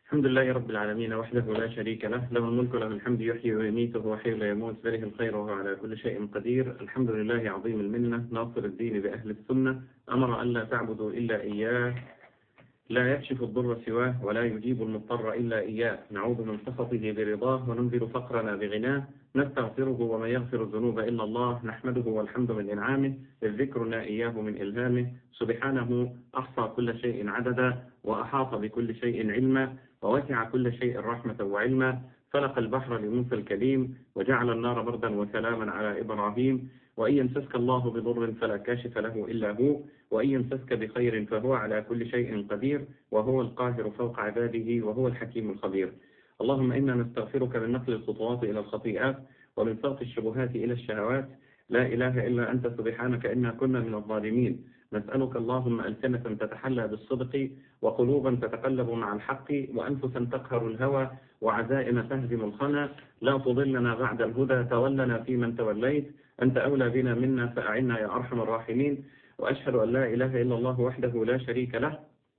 الحمد لله رب العالمين وحده لا شريك له له الملك له الحمد يحيي ويميت وهو حي لا يموت بله الخير وهو على كل شيء قدير الحمد لله عظيم المنة ناصر الدين بأهل السنة أمر أن لا تعبدوا إلا إياه لا يكشف الضر سواه ولا يجيب المضطر إلا إياه نعوذ من سخطه برضاه وننزل فقرنا بغناه نستغفره وما يغفر الذنوب إلا الله نحمده والحمد من إنعامه الذكرنا إياه من إلهامه سبحانه أحصى كل شيء عددا وأحاط بكل شيء علما ووسع كل شيء رحمة وعلما فلق البحر لموسى الكليم وجعل النار بردا وسلاما على إبراهيم وإن يمسسك الله بضر فلا كاشف له إلا هو وإن يمسسك بخير فهو على كل شيء قدير وهو القاهر فوق عباده وهو الحكيم الخبير اللهم إنا نستغفرك من نقل الخطوات إلى الخطيئات ومن ساق الشبهات إلى الشهوات لا إله إلا أنت سبحانك إنا كنا من الظالمين نسألك اللهم ألسنة تتحلى بالصدق وقلوبا تتقلب مع الحق وأنفسا تقهر الهوى وعزائم تهزم الخنا لا تضلنا بعد الهدى تولنا في من توليت أنت أولى بنا منا فأعنا يا أرحم الراحمين وأشهد أن لا إله إلا الله وحده لا شريك له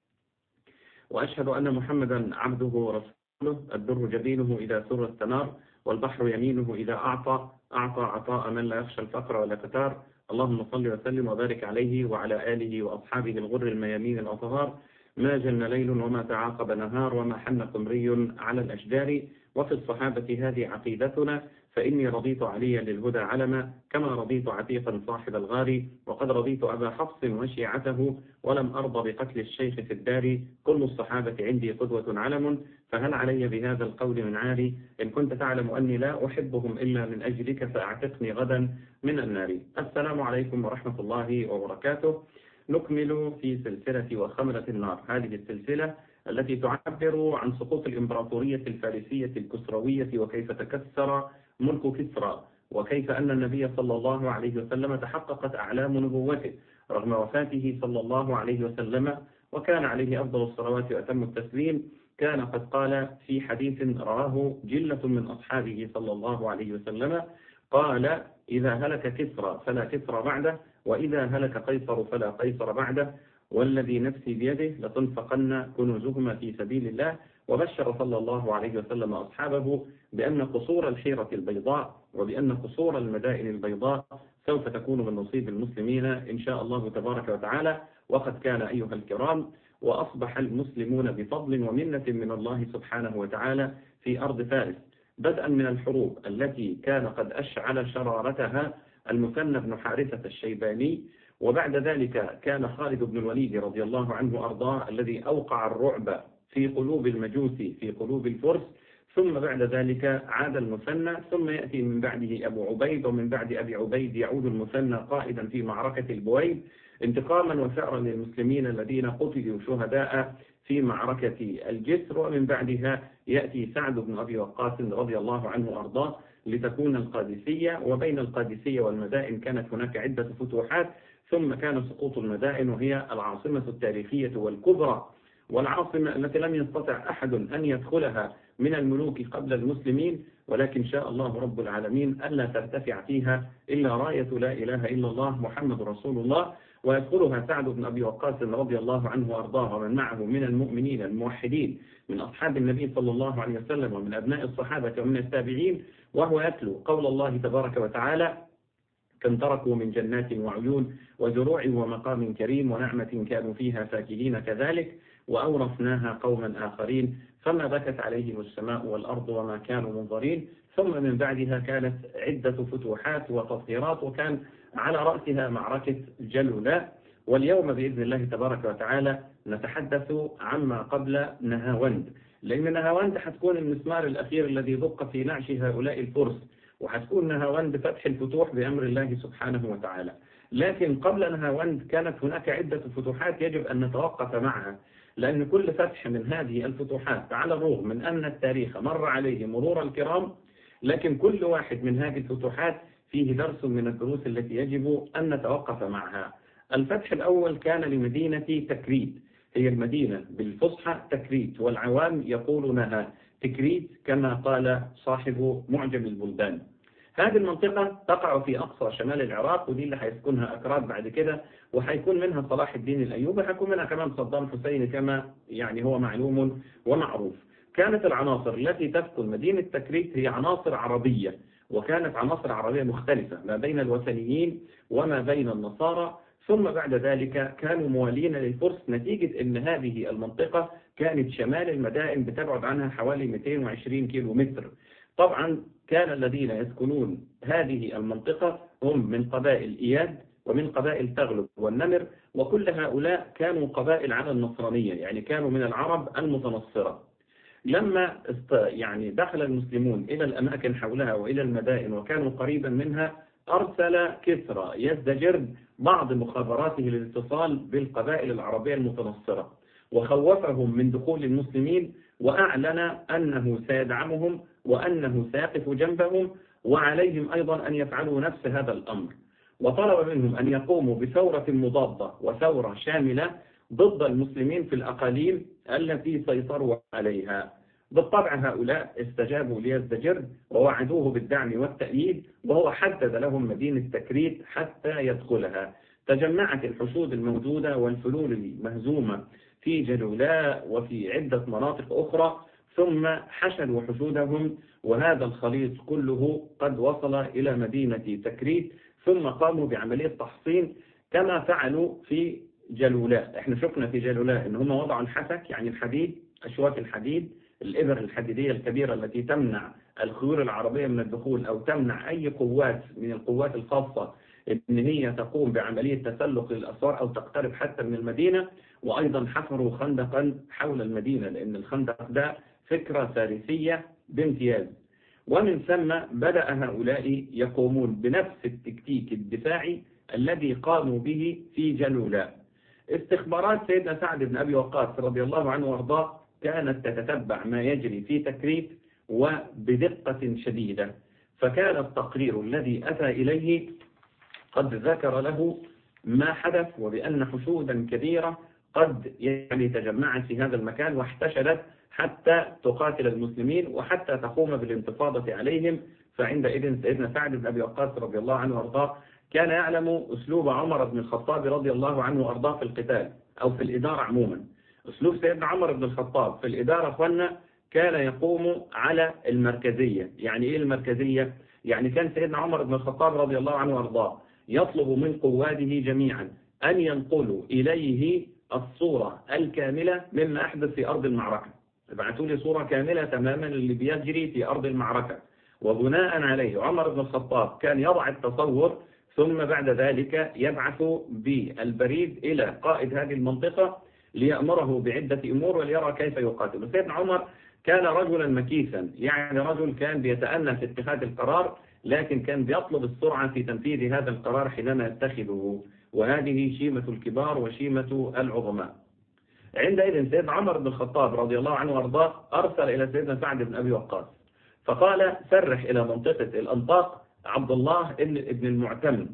وأشهد أن محمدا عبده ورسوله الدر جبينه إذا سر الثنار والبحر يمينه إذا أعطى أعطى عطاء من لا يخشى الفقر ولا قتار اللهم صل وسلم وبارك عليه وعلى آله وأصحابه الغر الميامين الأطهار ما جن ليل وما تعاقب نهار وما حن قمري على الأشجار وفي الصحابة هذه عقيدتنا فإني رضيت عليا للهدى علما كما رضيت عتيقا صاحب الغار وقد رضيت أبا حفص وشيعته ولم أرضى بقتل الشيخ في الدار كل الصحابة عندي قدوة علم فهل علي بهذا القول من عاري إن كنت تعلم أني لا أحبهم إلا من أجلك فأعتقني غدا من النار السلام عليكم ورحمة الله وبركاته نكمل في سلسلة وخمرة النار هذه السلسلة التي تعبر عن سقوط الإمبراطورية الفارسية الكسروية وكيف تكسر ملك كسرى وكيف أن النبي صلى الله عليه وسلم تحققت أعلام نبوته رغم وفاته صلى الله عليه وسلم وكان عليه أفضل الصلوات وأتم التسليم كان قد قال في حديث رواه جلة من أصحابه صلى الله عليه وسلم قال إذا هلك كسرى فلا كسرى بعده وإذا هلك قيصر فلا قيصر بعده والذي نفسي بيده لتنفقن كنوزهما في سبيل الله وبشر صلى الله عليه وسلم أصحابه بأن قصور الحيرة البيضاء وبأن قصور المدائن البيضاء سوف تكون من نصيب المسلمين إن شاء الله تبارك وتعالى وقد كان أيها الكرام وأصبح المسلمون بفضل ومنة من الله سبحانه وتعالى في أرض فارس بدءا من الحروب التي كان قد أشعل شرارتها المثنى بن حارثة الشيباني وبعد ذلك كان خالد بن الوليد رضي الله عنه أرضاه الذي أوقع الرعب في قلوب المجوس في قلوب الفرس ثم بعد ذلك عاد المثنى ثم يأتي من بعده أبو عبيد ومن بعد أبي عبيد يعود المثنى قائدا في معركة البويب انتقاما وثأرا للمسلمين الذين قتلوا شهداء في معركة الجسر ومن بعدها يأتي سعد بن أبي وقاص رضي الله عنه أرضاه لتكون القادسية وبين القادسية والمدائن كانت هناك عدة فتوحات ثم كان سقوط المدائن وهي العاصمة التاريخية والكبرى والعاصمة التي لم يستطع أحد أن يدخلها من الملوك قبل المسلمين ولكن شاء الله رب العالمين ألا ترتفع فيها إلا راية لا إله إلا الله محمد رسول الله ويدخلها سعد بن أبي وقاص رضي الله عنه وأرضاه ومن معه من المؤمنين الموحدين من أصحاب النبي صلى الله عليه وسلم ومن أبناء الصحابة ومن التابعين وهو يتلو قول الله تبارك وتعالى كم تركوا من جنات وعيون وزروع ومقام كريم ونعمة كانوا فيها فاكهين كذلك وأورثناها قوما آخرين فما بكت عليهم السماء والأرض وما كانوا منظرين ثم من بعدها كانت عدة فتوحات وتطهيرات وكان على رأسها معركة جلولاء واليوم بإذن الله تبارك وتعالى نتحدث عما قبل نهاوند لأن نهاوند حتكون المسمار الأخير الذي دق في نعش هؤلاء الفرس وحتكون نهاوند فتح الفتوح بأمر الله سبحانه وتعالى لكن قبل نهاوند كانت هناك عدة فتوحات يجب أن نتوقف معها لأن كل فتح من هذه الفتوحات على الرغم من أن التاريخ مر عليه مرور الكرام لكن كل واحد من هذه الفتوحات فيه درس من الدروس التي يجب أن نتوقف معها الفتح الأول كان لمدينة تكريت هي المدينة بالفصحى تكريت والعوام يقولونها تكريت كما قال صاحب معجم البلدان هذه المنطقة تقع في أقصى شمال العراق ودي اللي هيسكنها أكراد بعد كده وهيكون منها صلاح الدين الأيوبي هيكون منها كمان صدام حسين كما يعني هو معلوم ومعروف كانت العناصر التي تسكن مدينة تكريت هي عناصر عربية وكانت عناصر عربية مختلفة ما بين الوثنيين وما بين النصارى ثم بعد ذلك كانوا موالين للفرس نتيجة أن هذه المنطقة كانت شمال المدائن بتبعد عنها حوالي 220 كيلو متر طبعا كان الذين يسكنون هذه المنطقة هم من قبائل إياد ومن قبائل تغلب والنمر وكل هؤلاء كانوا قبائل على النصرانية يعني كانوا من العرب المتنصرة لما يعني دخل المسلمون إلى الأماكن حولها وإلى المدائن وكانوا قريبا منها أرسل كسرى يزدجرد بعض مخابراته للاتصال بالقبائل العربية المتنصرة وخوفهم من دخول المسلمين وأعلن أنه سيدعمهم وأنه سيقف جنبهم وعليهم أيضا أن يفعلوا نفس هذا الأمر وطلب منهم أن يقوموا بثورة مضادة وثورة شاملة ضد المسلمين في الأقاليم التي سيطروا عليها بالطبع هؤلاء استجابوا ليزدجر ووعدوه بالدعم والتأييد وهو حدد لهم مدينة تكريت حتى يدخلها تجمعت الحشود الموجودة والفلول المهزومة في جلولاء وفي عدة مناطق أخرى ثم حشدوا حشودهم وهذا الخليط كله قد وصل إلى مدينة تكريت ثم قاموا بعملية تحصين كما فعلوا في جلولاء احنا شفنا في جلولاء ان هم وضعوا الحسك يعني الحديد اشواك الحديد الإبر الحديدية الكبيرة التي تمنع الخيول العربية من الدخول أو تمنع أي قوات من القوات الخاصة ان هي تقوم بعملية تسلق للأسوار أو تقترب حتى من المدينة وأيضا حفروا خندقا حول المدينة لأن الخندق ده فكرة ثالثية بامتياز ومن ثم بدأ هؤلاء يقومون بنفس التكتيك الدفاعي الذي قاموا به في جلولاء استخبارات سيدنا سعد بن أبي وقاص رضي الله عنه وارضاه كانت تتتبع ما يجري في تكريت وبدقة شديدة فكان التقرير الذي أتى إليه قد ذكر له ما حدث وبأن حشودا كبيرة قد يعني تجمعت في هذا المكان واحتشدت حتى تقاتل المسلمين وحتى تقوم بالانتفاضة عليهم فعندئذ سيدنا سعد بن أبي وقاص رضي الله عنه وارضاه كان يعلم أسلوب عمر بن الخطاب رضي الله عنه وارضاه في القتال أو في الإدارة عموما أسلوب سيدنا عمر بن الخطاب في الإدارة أخوانا كان يقوم على المركزية يعني إيه المركزية؟ يعني كان سيدنا عمر بن الخطاب رضي الله عنه وارضاه يطلب من قواده جميعا أن ينقلوا إليه الصورة الكاملة مما أحدث في أرض المعركة ابعثوا لي صورة كاملة تماما اللي بيجري في أرض المعركة وبناء عليه عمر بن الخطاب كان يضع التصور ثم بعد ذلك يبعث بالبريد إلى قائد هذه المنطقة ليأمره بعدة أمور وليرى كيف يقاتل سيدنا عمر كان رجلا مكيسا يعني رجل كان بيتأنى في اتخاذ القرار لكن كان بيطلب السرعة في تنفيذ هذا القرار حينما يتخذه وهذه شيمة الكبار وشيمة العظماء عندئذ سيدنا عمر بن الخطاب رضي الله عنه وارضاه أرسل إلى سيدنا سعد بن أبي وقاص فقال سرح إلى منطقة الأنطاق عبد الله ابن المعتم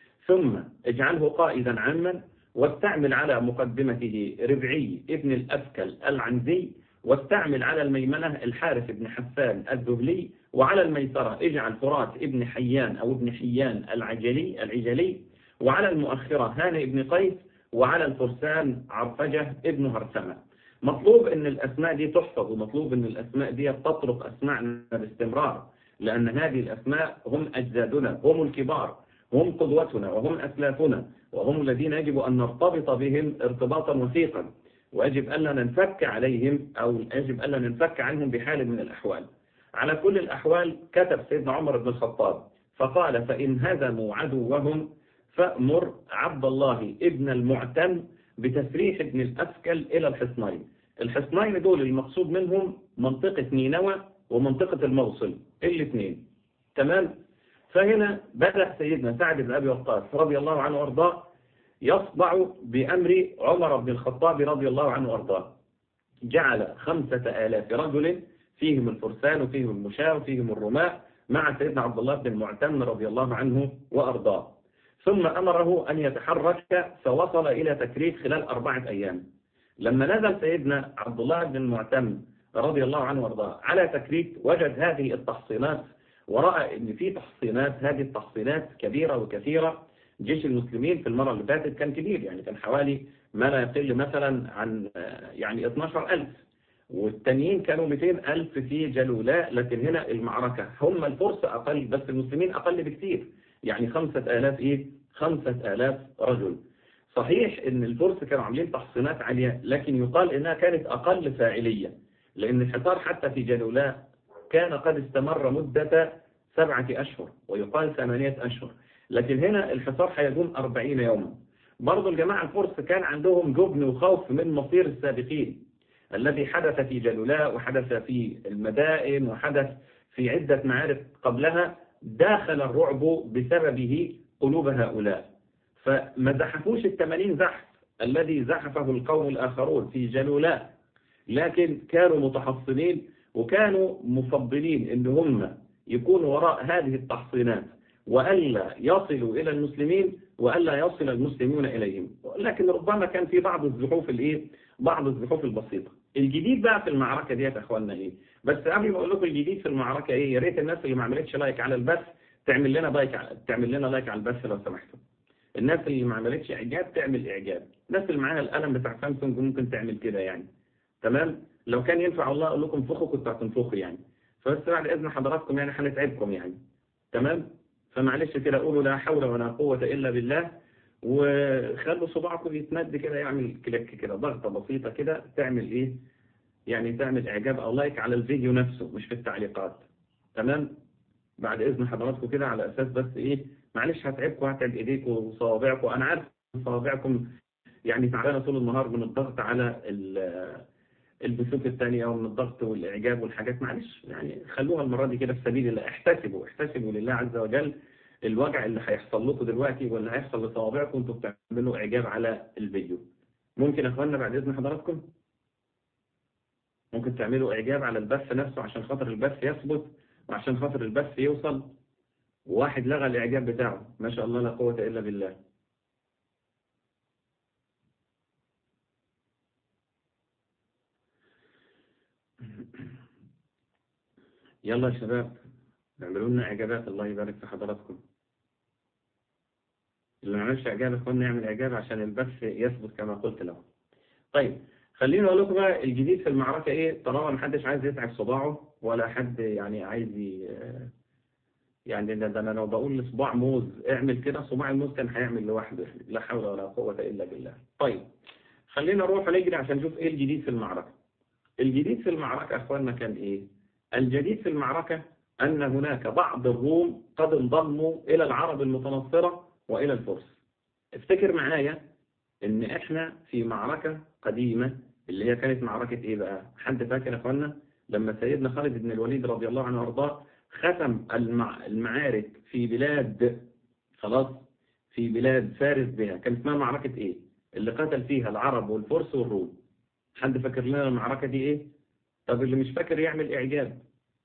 ثم اجعله قائدا عاما واستعمل على مقدمته ربعي ابن الأفكل العنزي واستعمل على الميمنة الحارث بن حسان الذهلي وعلى الميسرة اجعل فرات ابن حيان أو ابن حيان العجلي العجلي وعلى المؤخرة هاني ابن قيس وعلى الفرسان عرفجة ابن هرسمة مطلوب ان الأسماء دي تحفظ ومطلوب ان الأسماء دي تطرق أسماءنا باستمرار لأن هذه الأسماء هم أجدادنا هم الكبار هم قدوتنا وهم أسلافنا وهم الذين يجب أن نرتبط بهم ارتباطا وثيقا ويجب ألا ننفك عليهم أو يجب ألا ننفك عنهم بحال من الأحوال على كل الأحوال كتب سيدنا عمر بن الخطاب فقال فإن هزموا عدوهم فأمر عبد الله ابن المعتم بتسريح ابن الأسكل إلى الحصنين الحصنين دول المقصود منهم منطقة نينوى ومنطقة الموصل الاثنين تمام فهنا بدأ سيدنا سعد بن أبي وقاص رضي الله عنه وارضاه يصدع بأمر عمر بن الخطاب رضي الله عنه وارضاه جعل خمسة آلاف رجل فيهم الفرسان وفيهم المشاة وفيهم الرماة مع سيدنا عبد الله بن المعتم رضي الله عنه وأرضاه ثم أمره أن يتحرك فوصل إلى تكريت خلال أربعة أيام لما نزل سيدنا عبد الله بن المعتم رضي الله عنه وارضاه على تكريت وجد هذه التحصينات ورأى ان في تحصينات هذه التحصينات كبيرة وكثيرة جيش المسلمين في المرة اللي فاتت كان كبير يعني كان حوالي ما لا يقل مثلا عن يعني 12000 والتانيين كانوا 200 ألف في جلولاء لكن هنا المعركة هم الفرس أقل بس المسلمين أقل بكثير يعني خمسة آلاف إيه خمسة آلاف رجل صحيح ان الفرس كانوا عاملين تحصينات عالية لكن يقال انها كانت اقل فاعلية لان الحصار حتى في جلولاء كان قد استمر مدة سبعة اشهر ويقال ثمانية اشهر لكن هنا الحصار هيدوم أربعين يوما برضو الجماعة الفرس كان عندهم جبن وخوف من مصير السابقين الذي حدث في جلولاء وحدث في المدائن وحدث في عدة معارك قبلها داخل الرعب بسببه قلوب هؤلاء فما زحفوش الثمانين زحف الذي زحفه القوم الآخرون في جلولاء لكن كانوا متحصنين وكانوا مفضلين ان هم يكونوا وراء هذه التحصينات وألا يصلوا إلى المسلمين وألا يصل المسلمون إليهم لكن ربما كان في بعض الزحوف الإيه بعض الزحوف البسيطة الجديد بقى في المعركة دي يا اخواننا ايه بس قبل ما اقول لكم الجديد في المعركة ايه يا ريت الناس اللي ما عملتش لايك على البث تعمل لنا لايك تعمل لنا لايك على البث لو سمحتوا الناس اللي ما عملتش اعجاب تعمل اعجاب الناس اللي معاها القلم بتاع سامسونج ممكن تعمل كده يعني تمام لو كان ينفع الله اقول لكم فخوا كنتوا هتنفخوا يعني فبس بعد اذن حضراتكم يعني هنتعبكم يعني تمام فمعلش كده قولوا لا حول ولا قوة الا بالله وخلوا صباعكم يتمد كده يعمل كليك كده ضغطة بسيطة كده تعمل ايه يعني تعمل اعجاب او لايك على الفيديو نفسه مش في التعليقات تمام بعد اذن حضراتكم كده على اساس بس ايه معلش هتعبكم هتعب ايديكم وصوابعكم انا عارف صوابعكم يعني تعبانه طول النهار من الضغط على البثوث الثانية ومن الضغط والإعجاب والحاجات معلش يعني خلوها المرة دي كده في سبيل الله احتسبوا احتسبوا لله عز وجل الوجع اللي هيحصل لكم دلوقتي واللي هيحصل لصوابعكم انتوا بتعملوا إعجاب على الفيديو ممكن يا اخوانا بعد إذن حضراتكم ممكن تعملوا إعجاب على البث نفسه عشان خاطر البث يثبت وعشان خاطر البث يوصل واحد لغى الإعجاب بتاعه ما شاء الله لا قوة إلا بالله يلا يا شباب اعملوا لنا إعجابات الله يبارك في حضراتكم اللي ما عملش إعجاب إخواننا يعمل إعجاب عشان البث يثبت كما قلت له طيب خليني أقول لكم بقى الجديد في المعركة إيه طالما ما حدش عايز يتعب صباعه ولا حد يعني عايز يعني ده, ده انا لو بقول لصباع موز اعمل كده صباع الموز كان هيعمل لوحده لا حول ولا قوة الا بالله طيب خلينا نروح نجري عشان نشوف ايه الجديد في المعركة الجديد في المعركة اخواننا كان ايه الجديد في المعركة ان هناك بعض الروم قد انضموا الى العرب المتنصرة والى الفرس افتكر معايا ان احنا في معركة قديمة اللي هي كانت معركة ايه بقى حد فاكر يا اخواننا لما سيدنا خالد بن الوليد رضي الله عنه وارضاه ختم المعارك في بلاد خلاص في بلاد فارس بها كانت اسمها معركة ايه اللي قتل فيها العرب والفرس والروم حد فاكر لنا المعركة دي ايه طب اللي مش فاكر يعمل اعجاب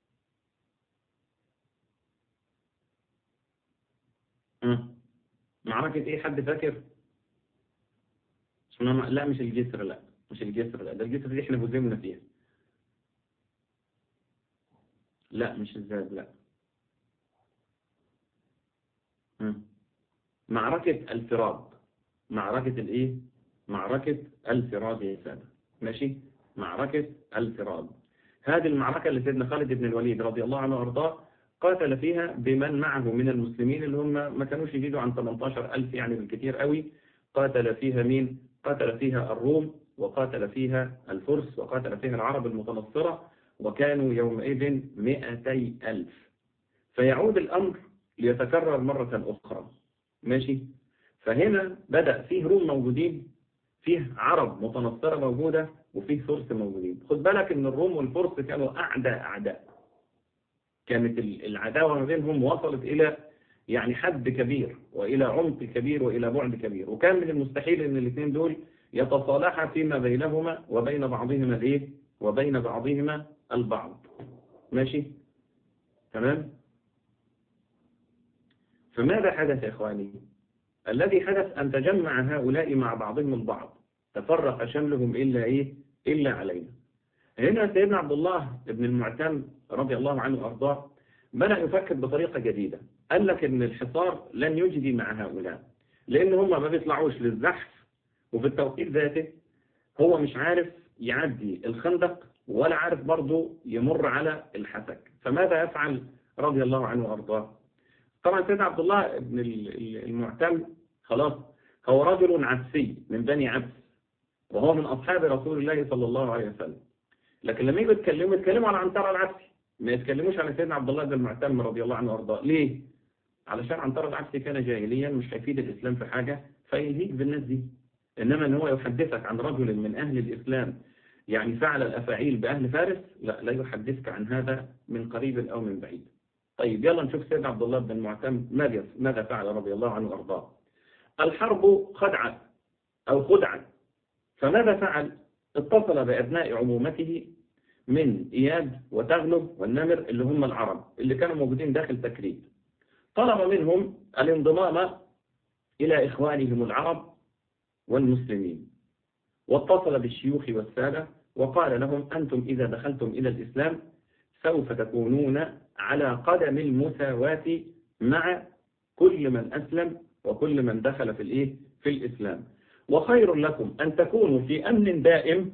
معركة ايه حد فاكر لا مش الجسر لا مش الجسر لا ده الجسر دي احنا بوزمنا فيها لا مش الزاد لا معركة الفراد معركة الايه معركة الفراد يا سادة ماشي معركة الفراد هذه المعركة اللي سيدنا خالد بن الوليد رضي الله عنه وارضاه قاتل فيها بمن معه من المسلمين اللي هم ما كانوش يزيدوا عن 18 ألف يعني بالكثير قوي قاتل فيها مين قاتل فيها الروم وقاتل فيها الفرس وقاتل فيها العرب المتنصرة وكانوا يومئذ مئتي ألف فيعود الأمر ليتكرر مرة أخرى ماشي فهنا بدأ فيه روم موجودين فيه عرب متنصرة موجودة وفيه فرس موجودين خد بالك ان الروم والفرس كانوا أعداء أعداء كانت العداوة ما بينهم وصلت إلى يعني حد كبير وإلى عمق كبير وإلى بعد كبير وكان من المستحيل ان الاثنين دول يتصالحا فيما بينهما وبين بعضهما الايه وبين بعضهما البعض ماشي تمام فماذا حدث يا إخواني الذي حدث أن تجمع هؤلاء مع بعضهم البعض تفرق شملهم إلا إيه إلا علينا هنا سيدنا عبد الله بن المعتم رضي الله عنه وأرضاه بدأ يفكر بطريقة جديدة قال لك إن الحصار لن يجدي مع هؤلاء لأن هم ما بيطلعوش للزحف وفي التوقيت ذاته هو مش عارف يعدي الخندق ولا عارف برضه يمر على الحسك فماذا يفعل رضي الله عنه وأرضاه طبعا سيدنا عبد الله بن المعتم خلاص هو رجل عبسي من بني عبس وهو من أصحاب رسول الله صلى الله عليه وسلم لكن لما يجوا يتكلموا يتكلموا على عنترة العبسي ما يتكلموش على سيدنا عبد الله بن المعتم رضي الله عنه وارضاه ليه؟ علشان عنترة العبسي كان جاهليا مش هيفيد الإسلام في حاجة فيلهيك بالناس دي إنما إن هو يحدثك عن رجل من أهل الإسلام يعني فعل الأفاعيل بأهل فارس لا لا يحدثك عن هذا من قريب أو من بعيد طيب يلا نشوف سيدنا عبد الله بن المعتم ماذا ماذا فعل رضي الله عنه وارضاه الحرب خدعة أو خدعة فماذا فعل اتصل بأبناء عمومته من إياد وتغلب والنمر اللي هم العرب اللي كانوا موجودين داخل تكريد طلب منهم الانضمام إلى إخوانهم العرب والمسلمين واتصل بالشيوخ والسادة وقال لهم أنتم إذا دخلتم إلى الإسلام سوف تكونون على قدم المساواة مع كل من أسلم وكل من دخل في الإيه في الإسلام وخير لكم أن تكونوا في أمن دائم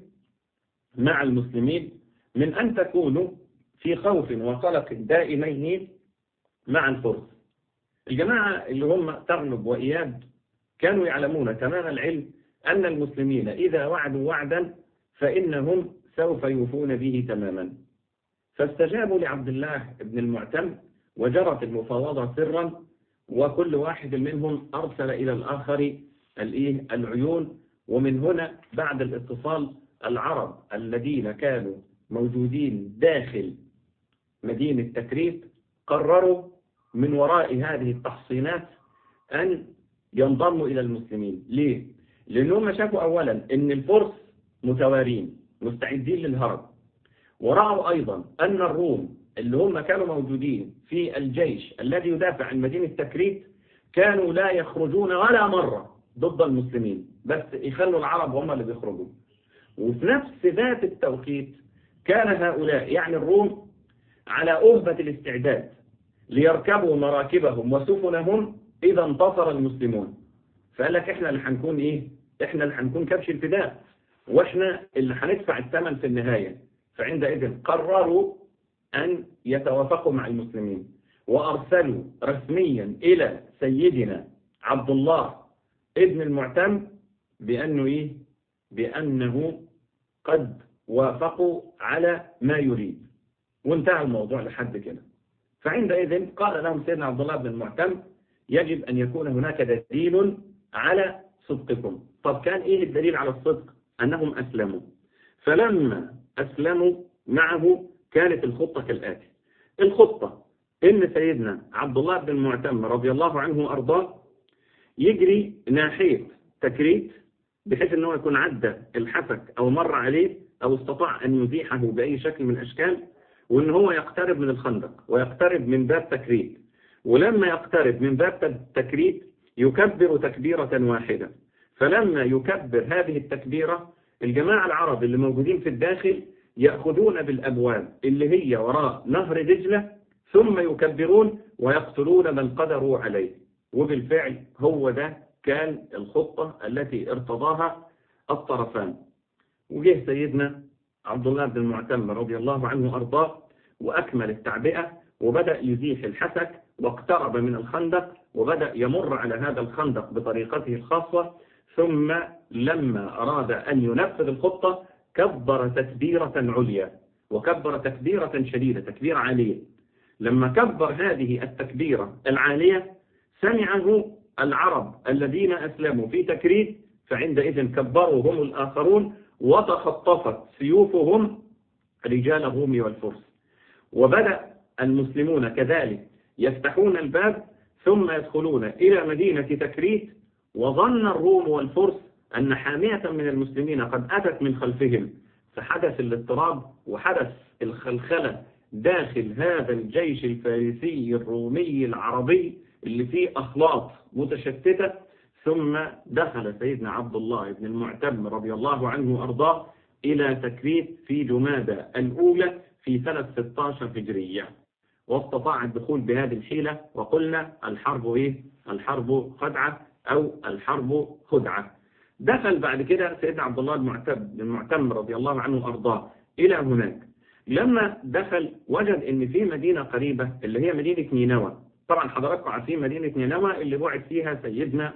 مع المسلمين من أن تكونوا في خوف وقلق دائمين مع الفرس الجماعة اللي هم تغلب وإياد كانوا يعلمون تمام العلم أن المسلمين إذا وعدوا وعدا فإنهم سوف يوفون به تماما فاستجابوا لعبد الله بن المعتم وجرت المفاوضة سرا وكل واحد منهم أرسل إلى الآخر الإيه العيون ومن هنا بعد الاتصال العرب الذين كانوا موجودين داخل مدينة تكريت قرروا من وراء هذه التحصينات أن ينضموا إلى المسلمين ليه؟ لأنهم شافوا أولا أن الفرس متوارين مستعدين للهرب ورأوا أيضا أن الروم اللي هم كانوا موجودين في الجيش الذي يدافع عن مدينة تكريت كانوا لا يخرجون ولا مرة ضد المسلمين بس يخلوا العرب هم اللي بيخرجوا وفي نفس ذات التوقيت كان هؤلاء يعني الروم على أهبة الاستعداد ليركبوا مراكبهم وسفنهم إذا انتصر المسلمون فقال لك إحنا اللي هنكون إيه إحنا اللي هنكون كبش الفداء وإحنا اللي هندفع الثمن في النهاية فعندئذ قرروا أن يتوافقوا مع المسلمين وأرسلوا رسميا إلى سيدنا عبد الله ابن المعتم بأنه إيه بأنه قد وافقوا على ما يريد وانتهى الموضوع لحد كده فعندئذ قال لهم سيدنا عبد الله بن المعتم يجب أن يكون هناك دليل على صدقكم طب كان إيه الدليل على الصدق أنهم أسلموا فلما أسلموا معه كانت الخطة كالآتي الخطة إن سيدنا عبد الله بن المعتم رضي الله عنه وأرضاه يجري ناحية تكريت بحيث أنه يكون عدى الحفك أو مر عليه أو استطاع أن يزيحه بأي شكل من الأشكال وأن هو يقترب من الخندق ويقترب من باب تكريت ولما يقترب من باب تكريت يكبر تكبيرة واحدة فلما يكبر هذه التكبيرة الجماعة العرب اللي موجودين في الداخل يأخذون بالأبواب اللي هي وراء نهر دجلة ثم يكبرون ويقتلون من قدروا عليه وبالفعل هو ده كان الخطة التي ارتضاها الطرفان وجه سيدنا عبد الله بن المعتم رضي الله عنه أرضاه وأكمل التعبئة وبدأ يزيح الحسك واقترب من الخندق وبدأ يمر على هذا الخندق بطريقته الخاصة ثم لما أراد أن ينفذ الخطة كبر تكبيرة عليا وكبر تكبيرة شديدة تكبيرة عالية لما كبر هذه التكبيرة العالية سمعه العرب الذين أسلموا في تكريت فعندئذ كبروا هم الآخرون وتخطفت سيوفهم رجال الروم والفرس وبدأ المسلمون كذلك يفتحون الباب ثم يدخلون إلى مدينة تكريت وظن الروم والفرس أن حامية من المسلمين قد أتت من خلفهم فحدث الاضطراب وحدث الخلخلة داخل هذا الجيش الفارسي الرومي العربي اللي فيه أخلاط متشتتة ثم دخل سيدنا عبد الله بن المعتم رضي الله عنه وأرضاه إلى تكريت في جمادة الأولى في سنة 16 هجرية واستطاع الدخول بهذه الحيلة وقلنا الحرب إيه؟ الحرب خدعة أو الحرب خدعة دخل بعد كده سيدنا عبد الله بن المعتم رضي الله عنه وأرضاه إلى هناك لما دخل وجد ان في مدينة قريبة اللي هي مدينة نينوى طبعا حضراتكم عارفين مدينة نينوى اللي بعث فيها سيدنا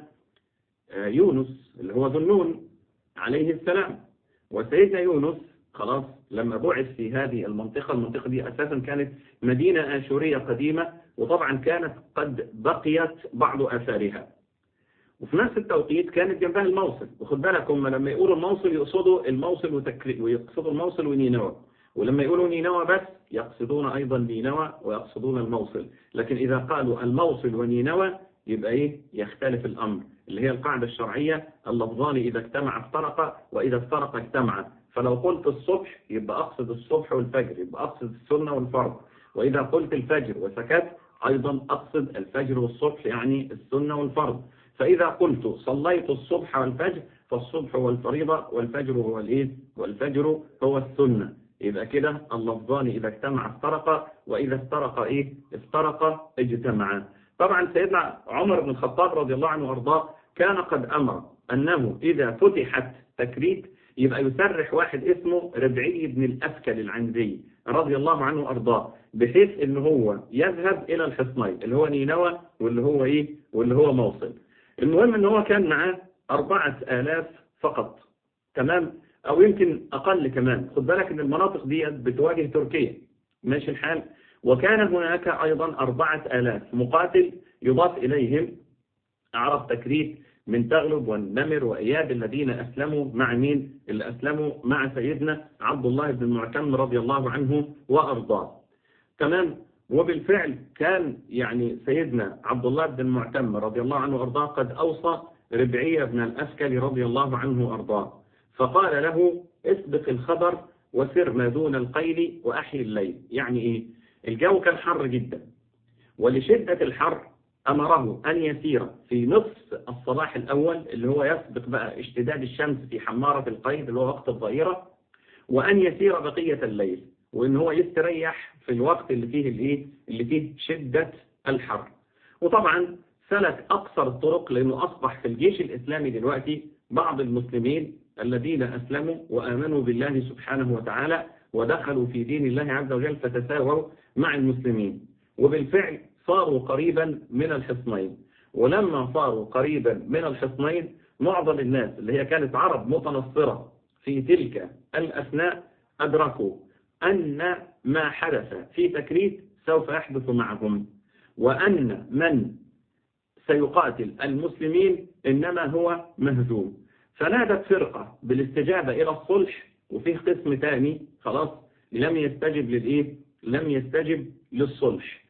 يونس اللي هو ذو النون عليه السلام وسيدنا يونس خلاص لما بعث في هذه المنطقة المنطقة دي أساسا كانت مدينة آشورية قديمة وطبعا كانت قد بقيت بعض آثارها وفي نفس التوقيت كانت جنبها الموصل وخد بالك هم لما يقولوا الموصل يقصدوا الموصل وتكري ويقصدوا الموصل ونينوى ولما يقولوا نينوى بس يقصدون أيضا نينوى ويقصدون الموصل لكن إذا قالوا الموصل ونينوى يبقى إيه يختلف الأمر اللي هي القاعدة الشرعية اللفظان إذا اجتمع افترقا وإذا افترقا اجتمعا فلو قلت الصبح يبقى أقصد الصبح والفجر يبقى أقصد السنة والفرض وإذا قلت الفجر وسكت أيضا أقصد الفجر والصبح يعني السنة والفرض فإذا قلت صليت الصبح والفجر فالصبح هو الفريضة والفجر هو الإيه والفجر هو السنة يبقى كده اللفظان إذا اجتمع افترقا وإذا افترقا إيه افترقا اجتمعا طبعا سيدنا عمر بن الخطاب رضي الله عنه وارضاه كان قد أمر أنه إذا فتحت تكريت يبقى يسرح واحد اسمه ربعي بن الأسكل العنزي رضي الله عنه وارضاه بحيث ان هو يذهب الى الحصنين اللي هو نينوى واللي هو ايه واللي هو موصل المهم ان هو كان معاه أربعة آلاف فقط تمام او يمكن اقل كمان خد بالك ان المناطق دي بتواجه تركيا ماشي الحال وكان هناك ايضا أربعة آلاف مقاتل يضاف اليهم عرب تكريت من تغلب والنمر وإياد الذين أسلموا مع مين اللي أسلموا مع سيدنا عبد الله بن المعتم رضي الله عنه وأرضاه تمام وبالفعل كان يعني سيدنا عبد الله بن المعتم رضي الله عنه وأرضاه قد أوصى ربعية بن الأسكل رضي الله عنه وأرضاه فقال له اسبق الخبر وسر ما دون القيل وأحيي الليل يعني إيه الجو كان حر جدا ولشدة الحر أمره أن يسير في نصف الصباح الأول اللي هو يسبق بقى اشتداد الشمس في حمارة القيد اللي هو وقت الظهيرة وأن يسير بقية الليل وإن هو يستريح في الوقت اللي فيه الإيه اللي فيه شدة الحر وطبعا سلك أقصر الطرق لأنه أصبح في الجيش الإسلامي دلوقتي بعض المسلمين الذين أسلموا وآمنوا بالله سبحانه وتعالى ودخلوا في دين الله عز وجل فتساوروا مع المسلمين وبالفعل صاروا قريبا من الحصنين ولما صاروا قريبا من الحصنين معظم الناس اللي هي كانت عرب متنصرة في تلك الأثناء أدركوا أن ما حدث في تكريت سوف يحدث معهم وأن من سيقاتل المسلمين إنما هو مهزوم فنادت فرقة بالاستجابة إلى الصلح وفيه قسم ثاني خلاص لم يستجب للإيه لم يستجب للصلح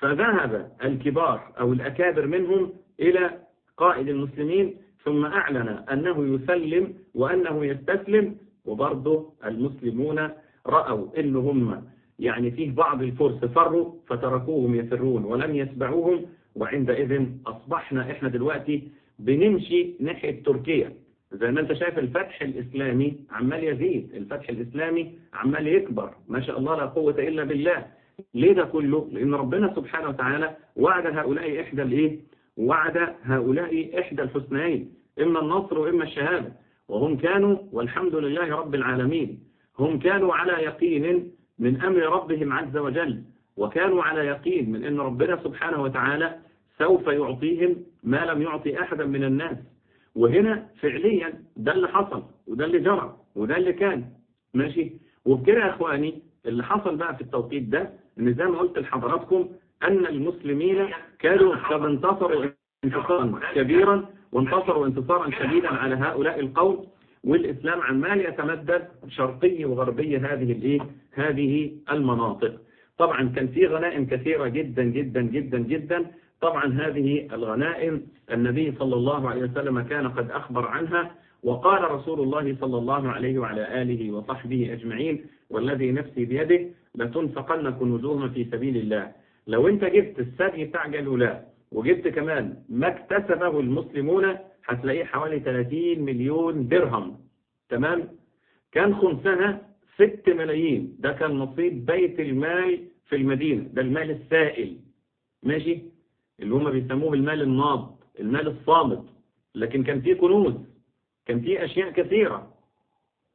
فذهب الكبار أو الأكابر منهم إلى قائد المسلمين ثم أعلن أنه يسلم وأنه يستسلم وبرضه المسلمون رأوا إن هم يعني فيه بعض الفرس فروا فتركوهم يفرون ولم يتبعوهم وعندئذ أصبحنا إحنا دلوقتي بنمشي ناحية تركيا زي ما انت شايف الفتح الإسلامي عمال يزيد الفتح الإسلامي عمال يكبر ما شاء الله لا قوة إلا بالله ليه ده كله لأن ربنا سبحانه وتعالى وعد هؤلاء إحدى الإيه وعد هؤلاء إحدى الحسنين إما النصر وإما الشهادة وهم كانوا والحمد لله رب العالمين هم كانوا على يقين من أمر ربهم عز وجل وكانوا على يقين من أن ربنا سبحانه وتعالى سوف يعطيهم ما لم يعطي أحدا من الناس وهنا فعليا ده اللي حصل وده اللي جرى وده اللي كان ماشي وبكده يا إخواني اللي حصل بقى في التوقيت ده ان زي ما قلت لحضراتكم أن المسلمين كانوا قد انتصروا انتصارا كبيرا وانتصروا انتصارا شديدا على هؤلاء القوم والإسلام عمال يتمدد شرقي وغربي هذه الايه هذه المناطق طبعا كان في غنائم كثيرة جدا جدا جدا جدا طبعا هذه الغنائم النبي صلى الله عليه وسلم كان قد أخبر عنها وقال رسول الله صلى الله عليه وعلى آله وصحبه أجمعين والذي نفسي بيده لتنفقن كنوزهم في سبيل الله لو انت جبت السبي بتاع جلولاء وجبت كمان ما اكتسبه المسلمون هتلاقيه حوالي 30 مليون درهم تمام كان خمسها 6 ملايين ده كان نصيب بيت المال في المدينة ده المال السائل ماشي اللي هم بيسموه المال الناض المال الصامت لكن كان فيه كنوز كان فيه أشياء كثيرة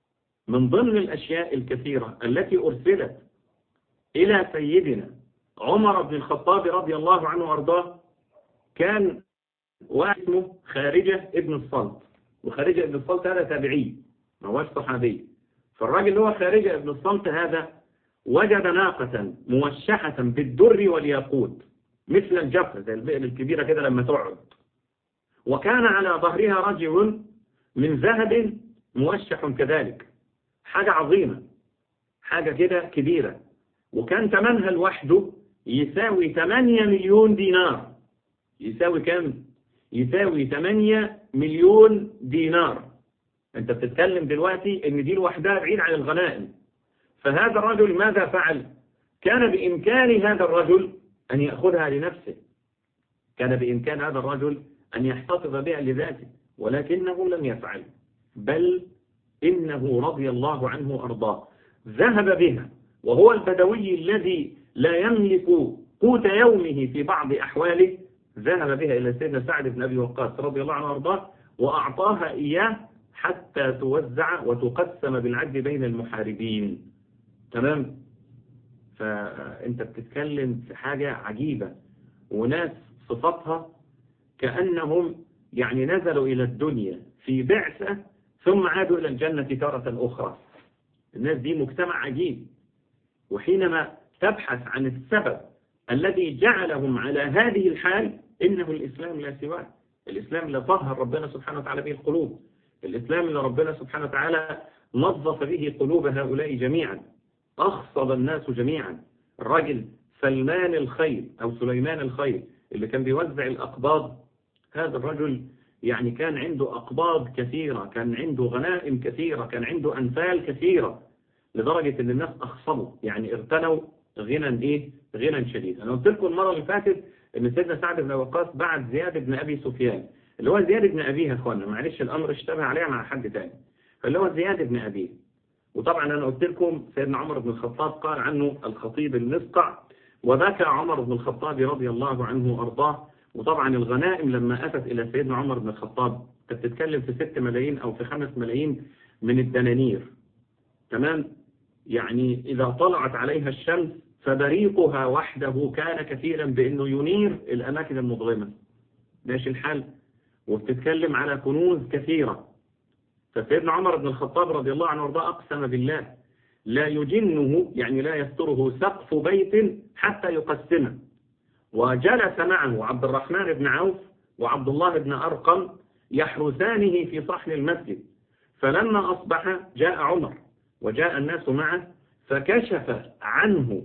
من ضمن الأشياء الكثيرة التي أرسلت إلى سيدنا عمر بن الخطاب رضي الله عنه وأرضاه كان واحد اسمه خارجة ابن الصلت وخارجة ابن الصلت هذا تابعي ما هوش صحابي فالراجل اللي هو خارجة ابن الصلت هذا وجد ناقة موشحة بالدر والياقوت مثل الجفر زي البئر الكبيرة كده لما تقعد وكان على ظهرها رجل من ذهب موشح كذلك حاجة عظيمة حاجة كده كبيرة وكان ثمنها لوحده يساوي 8 مليون دينار يساوي كم؟ يساوي 8 مليون دينار انت بتتكلم دلوقتي ان دي لوحدها بعيد عن الغنائم فهذا الرجل ماذا فعل كان بإمكان هذا الرجل أن يأخذها لنفسه كان بإمكان هذا الرجل أن يحتفظ بها لذاته ولكنه لم يفعل بل إنه رضي الله عنه أرضاه ذهب بها وهو البدوي الذي لا يملك قوت يومه في بعض أحواله ذهب بها إلى سيدنا سعد بن أبي وقاص رضي الله عنه وأرضاه وأعطاها إياه حتى توزع وتقسم بالعدل بين المحاربين تمام فأنت بتتكلم في حاجة عجيبة وناس صفتها كأنهم يعني نزلوا إلى الدنيا في بعثة ثم عادوا إلى الجنة تارة أخرى الناس دي مجتمع عجيب وحينما تبحث عن السبب الذي جعلهم على هذه الحال إنه الإسلام لا سواه الإسلام اللي طهر ربنا سبحانه وتعالى به القلوب الإسلام اللي ربنا سبحانه وتعالى نظف به قلوب هؤلاء جميعا أخصب الناس جميعا الراجل سلمان الخير أو سليمان الخير اللي كان بيوزع الأقباض هذا الرجل يعني كان عنده أقباض كثيرة كان عنده غنائم كثيرة كان عنده أنفال كثيرة لدرجة أن الناس أخصبوا يعني اغتنوا غنى إيه غنى شديد أنا قلت لكم المرة اللي فاتت أن سيدنا سعد بن وقاص بعد زياد بن أبي سفيان اللي هو زياد بن أبيه يا أخوانا معلش الأمر اشتبه عليه مع حد تاني فاللي هو زياد بن أبيه وطبعا أنا قلت لكم سيدنا عمر بن الخطاب قال عنه الخطيب المسقع وبكى عمر بن الخطاب رضي الله عنه وأرضاه وطبعا الغنائم لما أتت إلى سيدنا عمر بن الخطاب كانت بتتكلم في 6 ملايين أو في 5 ملايين من الدنانير تمام يعني إذا طلعت عليها الشمس فبريقها وحده كان كثيرا بأنه ينير الأماكن المظلمة ماشي الحال وبتتكلم على كنوز كثيرة فسيدنا عمر بن الخطاب رضي الله عنه وارضاه أقسم بالله لا يجنه يعني لا يستره سقف بيت حتى يقسمه وجلس معه عبد الرحمن بن عوف وعبد الله بن أرقم يحرسانه في صحن المسجد فلما أصبح جاء عمر وجاء الناس معه فكشف عنه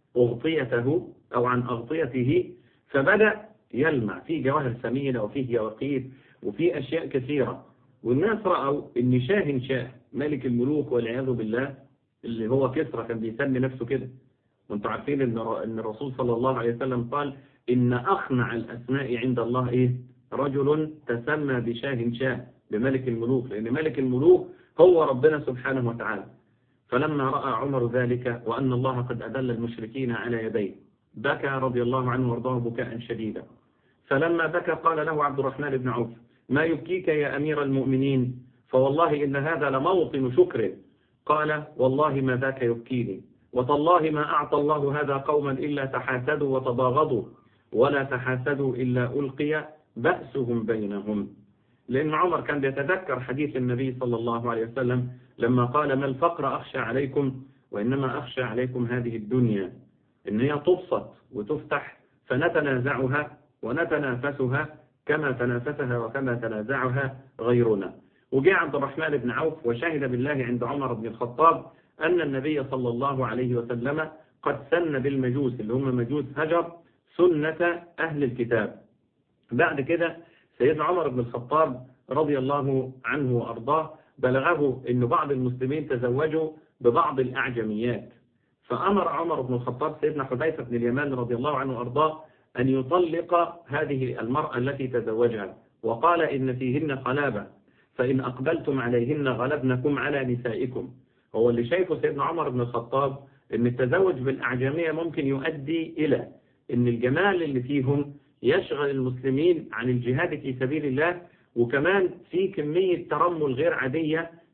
أغطيته أو عن أغطيته فبدأ يلمع فيه جواهر ثمينة وفيه يواقيت وفيه أشياء كثيرة والناس رأوا إن شاه شاه ملك الملوك والعياذ بالله اللي هو كسرى كان بيسمي نفسه كده وانتم عارفين ان ان الرسول صلى الله عليه وسلم قال ان اخنع الاسماء عند الله ايه رجل تسمى بشاه شاه بملك الملوك لان ملك الملوك هو ربنا سبحانه وتعالى فلما راى عمر ذلك وان الله قد اذل المشركين على يديه بكى رضي الله عنه وارضاه بكاء شديدا فلما بكى قال له عبد الرحمن بن عوف ما يبكيك يا امير المؤمنين فوالله ان هذا لموطن شكر قال والله ما ذاك يبكيني وتالله ما أعطى الله هذا قوما إلا تحاسدوا وتباغضوا ولا تحاسدوا إلا ألقي بأسهم بينهم لأن عمر كان بيتذكر حديث النبي صلى الله عليه وسلم لما قال ما الفقر أخشى عليكم وإنما أخشى عليكم هذه الدنيا إن هي تبسط وتفتح فنتنازعها ونتنافسها كما تنافسها وكما تنازعها غيرنا وجاء عبد الرحمن بن عوف وشهد بالله عند عمر بن الخطاب أن النبي صلى الله عليه وسلم قد سن بالمجوس اللي هم مجوس هجر سنة أهل الكتاب بعد كده سيدنا عمر بن الخطاب رضي الله عنه وأرضاه بلغه أن بعض المسلمين تزوجوا ببعض الأعجميات فأمر عمر بن الخطاب سيدنا حذيفة بن اليمان رضي الله عنه وأرضاه أن يطلق هذه المرأة التي تزوجها وقال إن فيهن قلابة فإن أقبلتم عليهن غلبنكم على نسائكم هو اللي شايفه سيدنا عمر بن الخطاب ان التزوج بالأعجمية ممكن يؤدي إلى ان الجمال اللي فيهم يشغل المسلمين عن الجهاد في سبيل الله وكمان في كمية ترمل غير عادية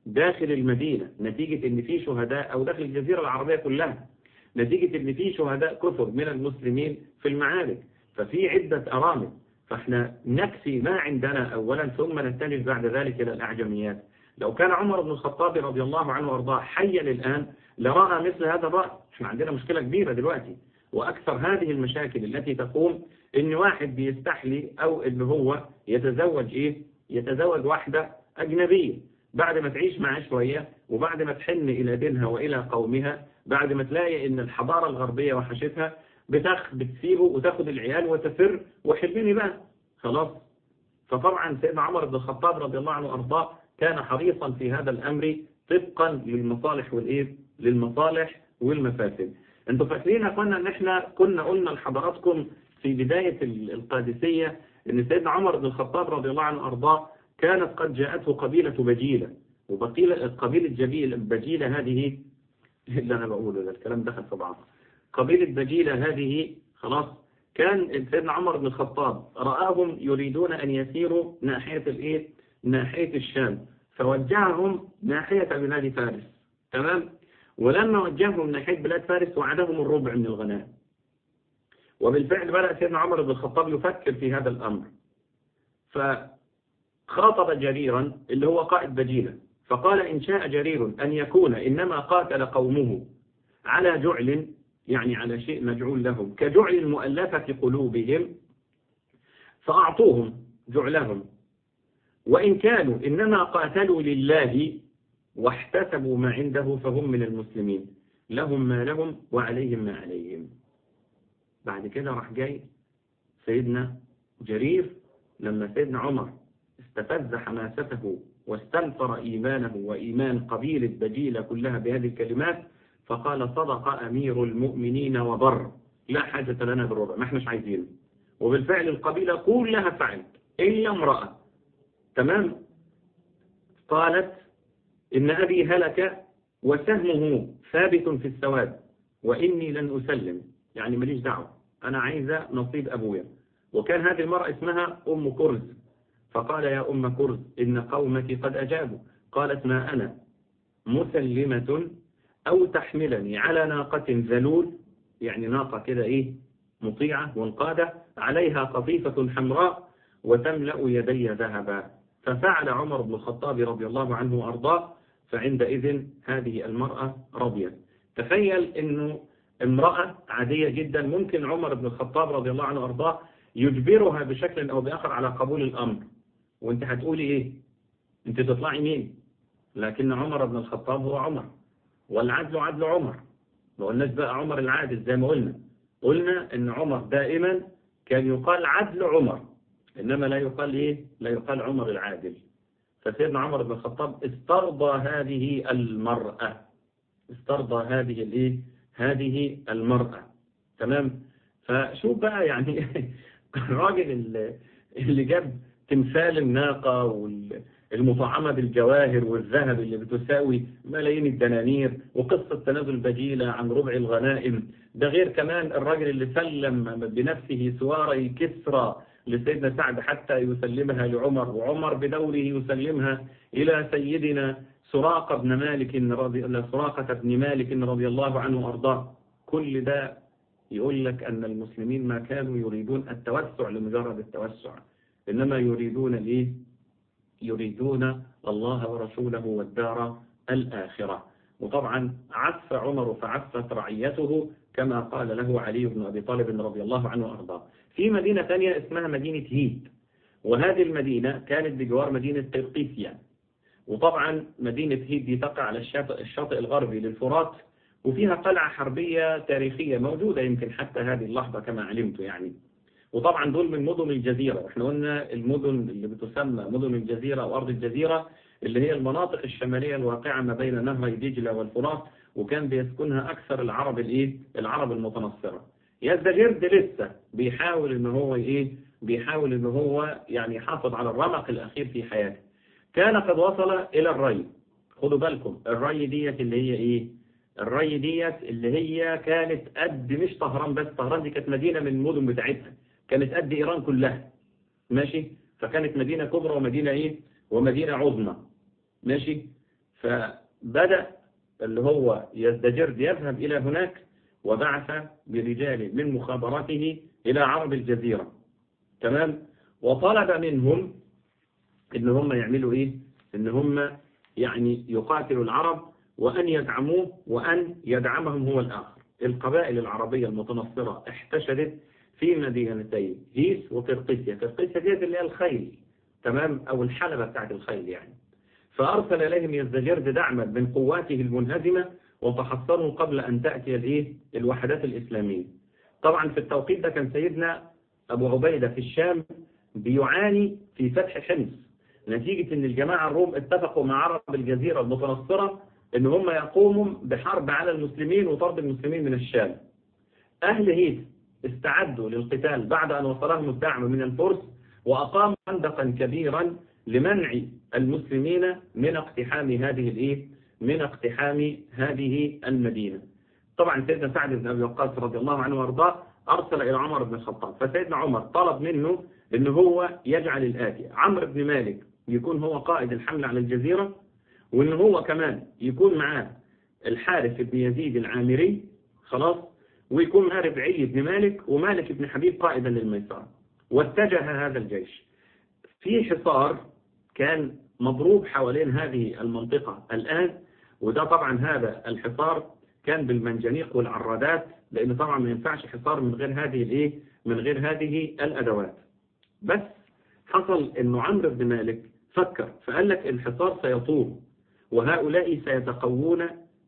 داخل المدينة نتيجة ان في شهداء او داخل الجزيرة العربية كلها نتيجة ان في شهداء كثر من المسلمين في المعارك ففي عدة أرامل فاحنا نكفي ما عندنا أولا ثم نتجه بعد ذلك إلى الأعجميات لو كان عمر بن الخطاب رضي الله عنه وارضاه حيا الآن لرأى مثل هذا الرأي احنا عندنا مشكلة كبيرة دلوقتي وأكثر هذه المشاكل التي تقوم إن واحد بيستحلي أو إن هو يتزوج إيه يتزوج واحدة أجنبية بعد ما تعيش معاه شوية وبعد ما تحن إلى دينها وإلى قومها بعد ما تلاقي إن الحضارة الغربية وحشتها بتخ بتسيبه وتاخد العيال وتفر وحلمني بقى خلاص فطبعا سيدنا عمر بن الخطاب رضي الله عنه وارضاه كان حريصا في هذا الأمر طبقا للمصالح والإيه للمصالح والمفاسد انتوا فاكرين يا اخوانا ان احنا كنا قلنا لحضراتكم في بداية القادسية ان سيدنا عمر بن الخطاب رضي الله عنه وارضاه كانت قد جاءته قبيلة بجيلة وقبيلة قبيلة جبيل بجيلة هذه اللي انا بقوله ده الكلام دخل في بعض قبيلة بجيلة هذه خلاص كان سيدنا عمر بن الخطاب رآهم يريدون أن يسيروا ناحية الإيه؟ ناحية الشام فوجههم ناحية بلاد فارس تمام ولما وجههم ناحية بلاد فارس وعدهم الربع من الغنائم وبالفعل بدأ سيدنا عمر بن الخطاب يفكر في هذا الأمر فخاطب جريرا اللي هو قائد بجيلة فقال إن شاء جرير أن يكون إنما قاتل قومه على جعل يعني على شيء مجعول لهم كجعل المؤلفة قلوبهم فأعطوهم جعلهم وإن كانوا إنما قاتلوا لله واحتسبوا ما عنده فهم من المسلمين لهم ما لهم وعليهم ما عليهم بعد كده راح جاي سيدنا جرير لما سيدنا عمر استفز حماسته واستنفر إيمانه وإيمان قبيلة بجيلة كلها بهذه الكلمات فقال صدق أمير المؤمنين وبر لا حاجة لنا بالربع ما احناش عايزينه وبالفعل القبيلة كلها فعلت إلا امرأة تمام قالت إن أبي هلك وسهمه ثابت في السواد وإني لن أسلم يعني ماليش دعوة أنا عايزة نصيب أبويا وكان هذه المرأة اسمها أم كرز فقال يا أم كرز إن قومك قد أجابوا قالت ما أنا مسلمة أو تحملني على ناقة ذلول يعني ناقة كده إيه مطيعة منقادة عليها قطيفة حمراء وتملأ يدي ذهبا ففعل عمر بن الخطاب رضي الله عنه وأرضاه فعندئذ هذه المرأة رضيت تخيل أنه امرأة عادية جدا ممكن عمر بن الخطاب رضي الله عنه وأرضاه يجبرها بشكل أو بآخر على قبول الأمر وانت هتقولي ايه انت تطلعي مين لكن عمر بن الخطاب هو عمر والعدل عدل عمر ما قلناش بقى عمر العادل زي ما قلنا قلنا ان عمر دائما كان يقال عدل عمر انما لا يقال ايه لا يقال عمر العادل فسيدنا عمر بن الخطاب استرضى هذه المرأة استرضى هذه الايه هذه المرأة تمام فشوف بقى يعني الراجل اللي جاب تمثال الناقة والمطعمة بالجواهر والذهب اللي بتساوي ملايين الدنانير وقصة تنازل بجيلة عن ربع الغنائم ده غير كمان الراجل اللي سلم بنفسه سواري كسرى لسيدنا سعد حتى يسلمها لعمر وعمر بدوره يسلمها إلى سيدنا سراقة بن مالك رضي سراقة بن مالك رضي الله عنه وأرضاه كل ده يقول لك أن المسلمين ما كانوا يريدون التوسع لمجرد التوسع إنما يريدون الإيه؟ يريدون الله ورسوله والدار الآخرة وطبعا عف عمر فعفت رعيته كما قال له علي بن أبي طالب رضي الله عنه وأرضاه في مدينة ثانية اسمها مدينة هيد وهذه المدينة كانت بجوار مدينة قرقيسيا وطبعا مدينة هيد دي تقع على الشاطئ, الشاطئ الغربي للفرات وفيها قلعة حربية تاريخية موجودة يمكن حتى هذه اللحظة كما علمت يعني وطبعا دول من مدن الجزيرة احنا قلنا المدن اللي بتسمى مدن الجزيرة أو أرض الجزيرة اللي هي المناطق الشمالية الواقعة ما بين نهر دجلة والفرات وكان بيسكنها أكثر العرب الإيه العرب المتنصرة يزدجرد لسه بيحاول إن هو إيه بيحاول إن هو يعني يحافظ على الرمق الأخير في حياته كان قد وصل إلى الري خدوا بالكم الري ديت اللي هي إيه الري ديت اللي هي كانت قد مش طهران بس طهران دي كانت مدينة من المدن بتاعتها كانت قد إيران كلها ماشي فكانت مدينة كبرى ومدينة إيه ومدينة عظمى ماشي فبدأ اللي هو يزدجرد يذهب إلى هناك وبعث برجال من مخابراته إلى عرب الجزيرة تمام وطلب منهم إن هم يعملوا إيه إن هم يعني يقاتلوا العرب وأن يدعموه وأن يدعمهم هو الآخر القبائل العربية المتنصرة احتشدت في مدينتين هيس وقرقسيا قرقسيا ديت اللي هي الخيل تمام أو الحلبة بتاعت الخيل يعني فأرسل إليهم يزدجرد دعما من قواته المنهزمة وتحصنوا قبل أن تأتي الإيه الوحدات الإسلامية طبعا في التوقيت ده كان سيدنا أبو عبيدة في الشام بيعاني في فتح حمص نتيجة أن الجماعة الروم اتفقوا مع عرب الجزيرة المتنصرة أن هم يقوموا بحرب على المسلمين وطرد المسلمين من الشام أهل هيت استعدوا للقتال بعد أن وصلهم الدعم من الفرس وأقاموا خندقا كبيرا لمنع المسلمين من اقتحام هذه الايه من اقتحام هذه المدينة طبعا سيدنا سعد بن أبي وقاص رضي الله عنه وارضاه أرسل إلى عمر بن الخطاب فسيدنا عمر طلب منه أن هو يجعل الآتي عمرو بن مالك يكون هو قائد الحملة على الجزيرة وأن هو كمان يكون معاه الحارث بن يزيد العامري خلاص ويكون معاه ربعي بن مالك ومالك بن حبيب قائدا للميسرة واتجه هذا الجيش في حصار كان مضروب حوالين هذه المنطقة الآن وده طبعا هذا الحصار كان بالمنجنيق والعرادات لأن طبعا ما ينفعش حصار من غير هذه الايه من غير هذه الأدوات بس حصل انه عمرو بن مالك فكر فقال لك الحصار سيطول وهؤلاء سيتقوون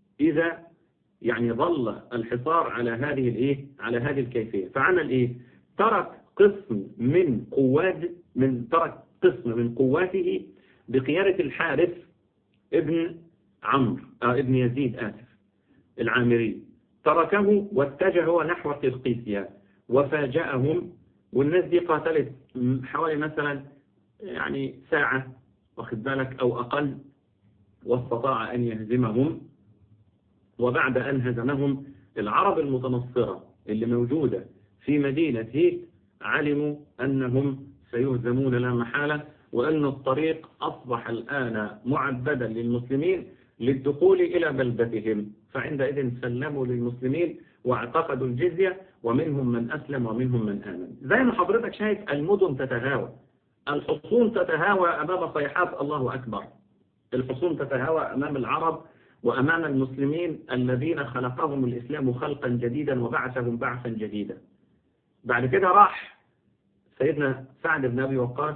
إذا يعني ظل الحصار على هذه الايه على هذه الكيفية فعمل ايه ترك قسم من قوات من ترك قسم من قواته بقيادة الحارث ابن عمرو آه ابن يزيد آسف العامري تركه واتجه هو نحو قرقيسيا وفاجأهم والناس دي قاتلت حوالي مثلا يعني ساعة واخد بالك أو أقل واستطاع أن يهزمهم وبعد أن هزمهم العرب المتنصرة اللي موجودة في مدينة هيت علموا أنهم سيهزمون لا محالة وأن الطريق أصبح الآن معبدا للمسلمين للدخول إلى بلدتهم فعندئذ سلموا للمسلمين واعتقدوا الجزية ومنهم من أسلم ومنهم من آمن زي ما حضرتك شايف المدن تتهاوى الحصون تتهاوى أمام صيحات الله أكبر الحصون تتهاوى أمام العرب وأمام المسلمين الذين خلقهم الإسلام خلقا جديدا وبعثهم بعثا جديدا بعد كده راح سيدنا سعد بن أبي وقاص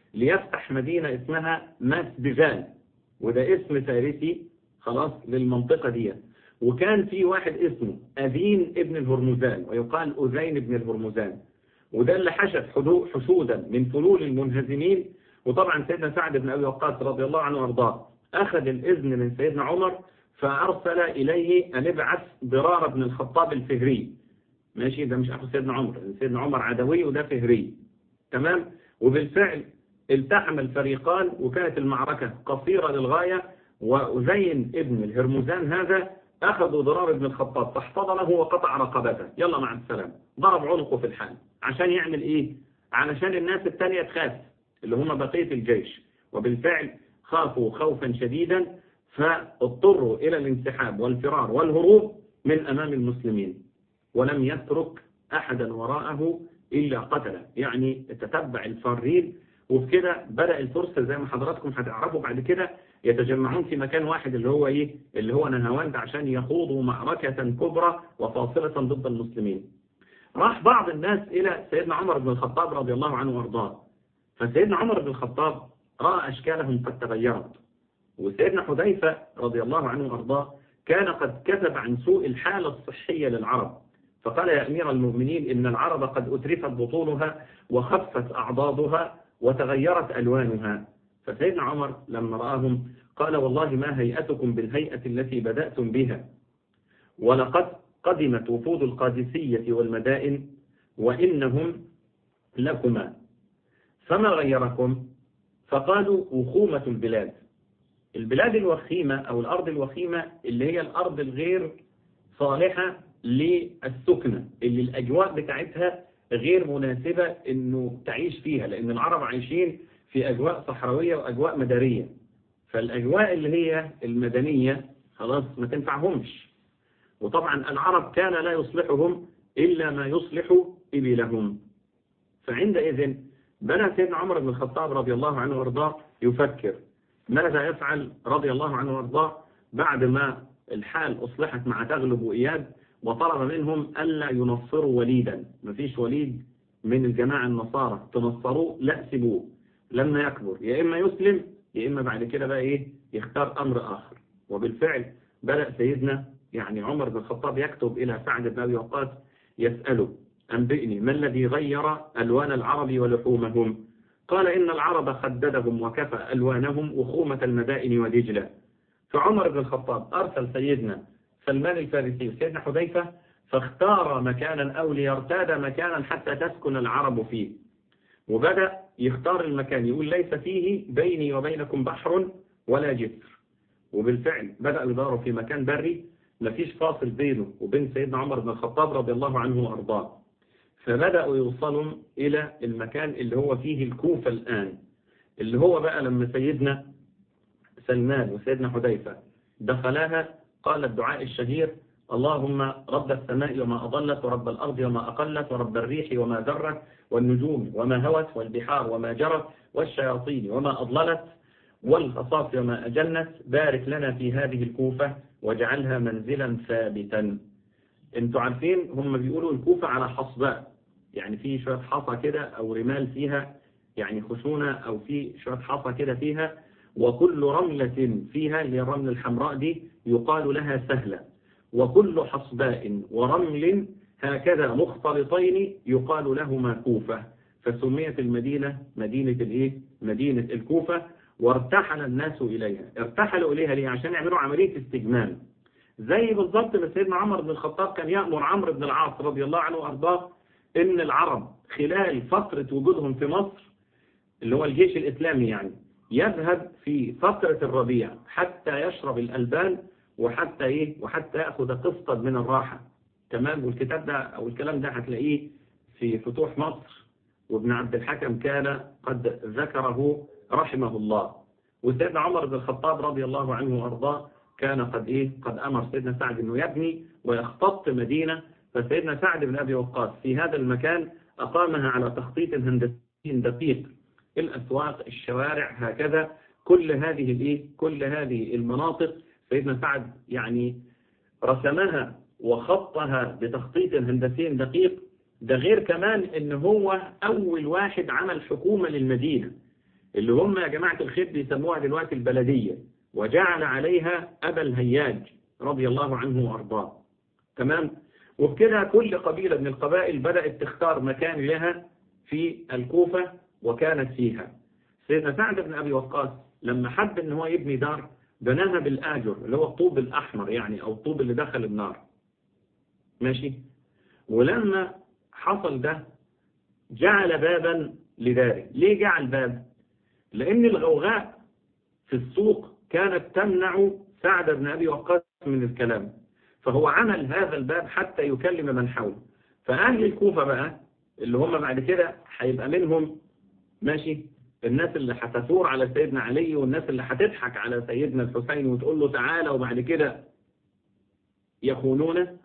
ليفتح مدينة اسمها ماسبيفان وده اسم فارسي خلاص للمنطقة دي وكان في واحد اسمه أذين ابن الهرمزان ويقال أذين ابن الهرمزان وده اللي حشد حشودا من فلول المنهزمين وطبعا سيدنا سعد بن أبي وقاص رضي الله عنه وارضاه أخذ الإذن من سيدنا عمر فأرسل إليه أن ابعث ضرار بن الخطاب الفهري ماشي ده مش أخو سيدنا عمر سيدنا عمر عدوي وده فهري تمام وبالفعل التحم الفريقان وكانت المعركة قصيرة للغاية وزين ابن الهرمزان هذا أخذوا ضرار ابن الخطاب فاحتضنه وقطع رقبته يلا مع السلام ضرب عنقه في الحال عشان يعمل إيه علشان الناس التانية تخاف اللي هم بقية الجيش وبالفعل خافوا خوفا شديدا فاضطروا إلى الانسحاب والفرار والهروب من أمام المسلمين ولم يترك أحدا وراءه إلا قتله يعني تتبع الفارين وبكده بدأ الفرس زي ما حضراتكم هتعرفوا بعد كده يتجمعون في مكان واحد اللي هو ايه اللي هو نهاوند عشان يخوضوا معركة كبرى وفاصلة ضد المسلمين راح بعض الناس إلى سيدنا عمر بن الخطاب رضي الله عنه وارضاه فسيدنا عمر بن الخطاب رأى أشكالهم قد تغيرت وسيدنا حذيفة رضي الله عنه وارضاه كان قد كتب عن سوء الحالة الصحية للعرب فقال يا أمير المؤمنين إن العرب قد أترفت بطونها وخفت أعضادها وتغيرت ألوانها فسيدنا عمر لما رآهم قال والله ما هيئتكم بالهيئة التي بدأتم بها ولقد قدمت وفود القادسية والمدائن وإنهم لكما فما غيركم فقالوا وخومة البلاد البلاد الوخيمة أو الأرض الوخيمة اللي هي الأرض الغير صالحة للسكنة اللي الأجواء بتاعتها غير مناسبة انه تعيش فيها لان العرب عايشين في اجواء صحراوية واجواء مدارية فالأجواء اللي هي المدنية خلاص ما تنفعهمش وطبعا العرب كان لا يصلحهم إلا ما يصلح إبلهم فعندئذ بدأ سيدنا عمر بن الخطاب رضي الله عنه وارضاه يفكر ماذا يفعل رضي الله عنه وارضاه بعد ما الحال أصلحت مع تغلب وإياد وطلب منهم ألا ينصروا وليدا مفيش وليد من الجماعة النصارى تنصروه لا سيبوه لما يكبر يا إما يسلم يا إما بعد كده بقى إيه يختار أمر آخر وبالفعل بدأ سيدنا يعني عمر بن الخطاب يكتب إلى سعد بن أبي وقاص يسأله أنبئني ما الذي غير ألوان العرب ولحومهم قال إن العرب خددهم وكفى ألوانهم وخومة المدائن ودجلة فعمر بن الخطاب أرسل سيدنا سلمان الفارسي وسيدنا حذيفة فاختار مكانا أو ليرتاد مكانا حتى تسكن العرب فيه وبدأ يختار المكان يقول ليس فيه بيني وبينكم بحر ولا جسر وبالفعل بدأ يداروا في مكان بري مفيش فاصل بينه وبين سيدنا عمر بن الخطاب رضي الله عنه وأرضاه فبدأوا يوصلوا إلى المكان اللي هو فيه الكوفة الآن اللي هو بقى لما سيدنا سلمان وسيدنا حذيفة دخلاها قال الدعاء الشهير اللهم رب السماء وما أضلت ورب الأرض وما أقلت ورب الريح وما ذرت والنجوم وما هوت والبحار وما جرت والشياطين وما أضللت والخصاف وما أجنت بارك لنا في هذه الكوفة واجعلها منزلا ثابتا انتوا عارفين هم بيقولوا الكوفة على حصباء يعني في شوية حصى كده أو رمال فيها يعني خشونة أو في شوية حصى كده فيها وكل رملة فيها اللي هي الرمل الحمراء دي يقال لها سهلة وكل حصباء ورمل هكذا مختلطين يقال لهما كوفة فسميت المدينة مدينة الايه مدينة الكوفة وارتحل الناس إليها ارتحلوا إليها ليه عشان يعملوا عملية استجمام زي بالضبط ما سيدنا عمر بن الخطاب كان يأمر عمرو بن العاص رضي الله عنه وأرضاه إن العرب خلال فترة وجودهم في مصر اللي هو الجيش الإسلامي يعني يذهب في فترة الربيع حتى يشرب الألبان وحتى إيه وحتى يأخذ قسطا من الراحة تمام والكتاب ده أو الكلام ده هتلاقيه في فتوح مصر وابن عبد الحكم كان قد ذكره رحمه الله وسيدنا عمر بن الخطاب رضي الله عنه وأرضاه كان قد إيه قد أمر سيدنا سعد أنه يبني ويختط مدينة فسيدنا سعد بن أبي وقاص في هذا المكان أقامها على تخطيط هندسي دقيق الأسواق الشوارع هكذا كل هذه الإيه كل هذه المناطق سيدنا سعد يعني رسمها وخطها بتخطيط هندسي دقيق ده غير كمان ان هو اول واحد عمل حكومة للمدينة اللي هم يا جماعة الخير بيسموها دلوقتي البلدية وجعل عليها أبا الهياج رضي الله عنه وأرضاه تمام وبكده كل قبيلة من القبائل بدأت تختار مكان لها في الكوفة وكانت فيها سيدنا سعد بن أبي وقاص لما حب ان هو يبني دار بناها بالآجر اللي هو الطوب الأحمر يعني أو الطوب اللي دخل النار ماشي ولما حصل ده جعل بابا لداره ليه جعل باب لأن الغوغاء في السوق كانت تمنع سعد بن أبي وقاص من الكلام فهو عمل هذا الباب حتى يكلم من حوله فأهل الكوفة بقى اللي هم بعد كده هيبقى منهم ماشي الناس اللي هتثور على سيدنا علي والناس اللي هتضحك على سيدنا الحسين وتقول له تعالى وبعد كده يخونونه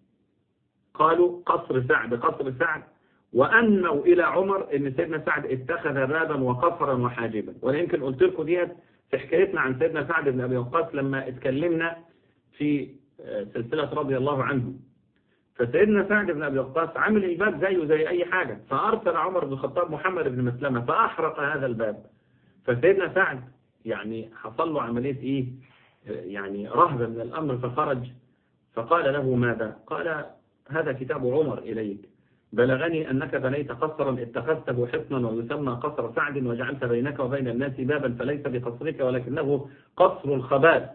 قالوا قصر سعد قصر سعد وأنوا إلى عمر إن سيدنا سعد اتخذ بابا وقصرا وحاجبا ولا يمكن قلت لكم ديت في حكايتنا عن سيدنا سعد بن أبي وقاص لما اتكلمنا في سلسلة رضي الله عنه فسيدنا سعد بن أبي وقاص عمل الباب زيه زي أي حاجة فأرسل عمر بن الخطاب محمد بن مسلمة فأحرق هذا الباب فسيدنا سعد يعني حصل له عملية إيه يعني رهبة من الأمر فخرج فقال له ماذا قال هذا كتاب عمر إليك بلغني أنك بنيت قصرا اتخذته حصنا ويسمى قصر سعد وجعلت بينك وبين الناس بابا فليس بقصرك ولكنه قصر الخبال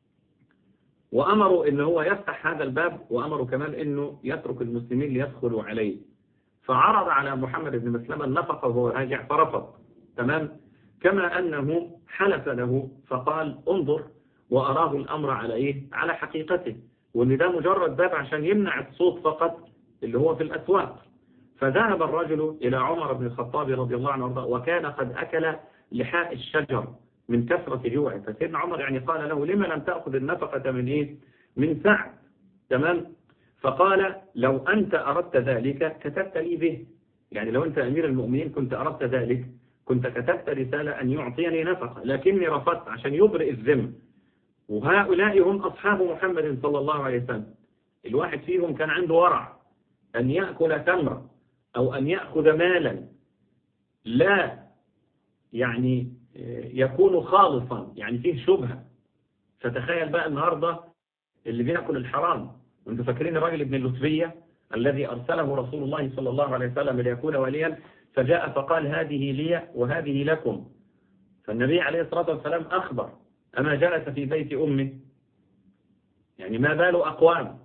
وأمروا إن هو يفتح هذا الباب وأمروا كمان إنه يترك المسلمين ليدخلوا عليه فعرض على محمد بن مسلمة النفقة وهو راجع فرفض تمام كما أنه حلف له فقال انظر وأراه الأمر على إيه على حقيقته وإن ده مجرد باب عشان يمنع الصوت فقط اللي هو في الأسواق فذهب الرجل إلى عمر بن الخطاب رضي الله عنه وارضاه وكان قد أكل لحاء الشجر من كثرة جوعه فسيدنا عمر يعني قال له لما لم تأخذ النفقة من إيه من سعد تمام فقال لو أنت أردت ذلك كتبت لي به يعني لو أنت أمير المؤمنين كنت أردت ذلك كنت كتبت رسالة أن يعطيني نفقة لكني رفضت عشان يبرئ الذم وهؤلاء هم أصحاب محمد صلى الله عليه وسلم الواحد فيهم كان عنده ورع أن يأكل تمرة أو أن يأخذ مالا لا يعني يكون خالصا يعني فيه شبهة فتخيل بقى النهاردة اللي بيأكل الحرام وانتم فاكرين الراجل ابن اللتبية الذي أرسله رسول الله صلى الله عليه وسلم ليكون وليا فجاء فقال هذه لي وهذه لكم فالنبي عليه الصلاة والسلام أخبر أما جلس في بيت أمه يعني ما بال أقوام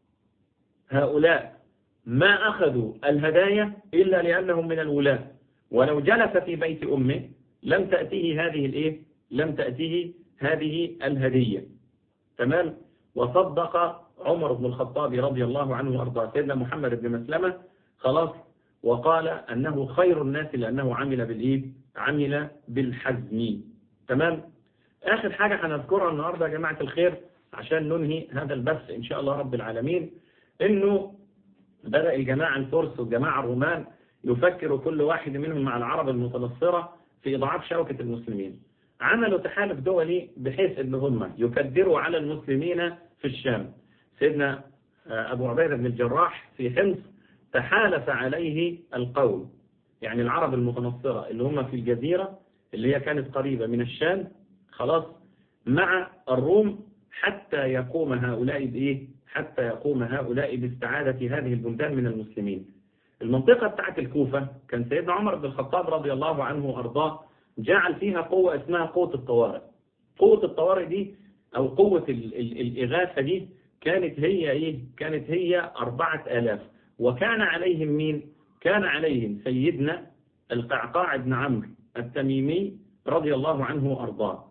هؤلاء ما أخذوا الهدايا إلا لأنهم من الولاة ولو جلس في بيت أمه لم تأتيه هذه الإيه؟ لم تأتيه هذه الهدية تمام وصدق عمر بن الخطاب رضي الله عنه وأرضاه سيدنا محمد بن مسلمة خلاص وقال أنه خير الناس لأنه عمل بالإيه؟ عمل بالحزم تمام آخر حاجة هنذكرها النهاردة يا جماعة الخير عشان ننهي هذا البث إن شاء الله رب العالمين إنه بدأ الجماعة الفرس والجماعة الرومان يفكر كل واحد منهم مع العرب المتنصرة في إضعاف شوكة المسلمين عملوا تحالف دولي بحيث ان هم يكدروا على المسلمين في الشام سيدنا أبو عبيدة بن الجراح في حمص تحالف عليه القوم يعني العرب المتنصرة اللي هم في الجزيرة اللي هي كانت قريبة من الشام خلاص مع الروم حتى يقوم هؤلاء بإيه حتى يقوم هؤلاء باستعادة هذه البلدان من المسلمين المنطقة بتاعت الكوفة كان سيدنا عمر بن الخطاب رضي الله عنه وأرضاه جعل فيها قوة اسمها قوة الطوارئ قوة الطوارئ دي أو قوة ال ال الإغاثة دي كانت هي إيه كانت هي أربعة آلاف وكان عليهم مين كان عليهم سيدنا القعقاع بن عمرو التميمي رضي الله عنه وأرضاه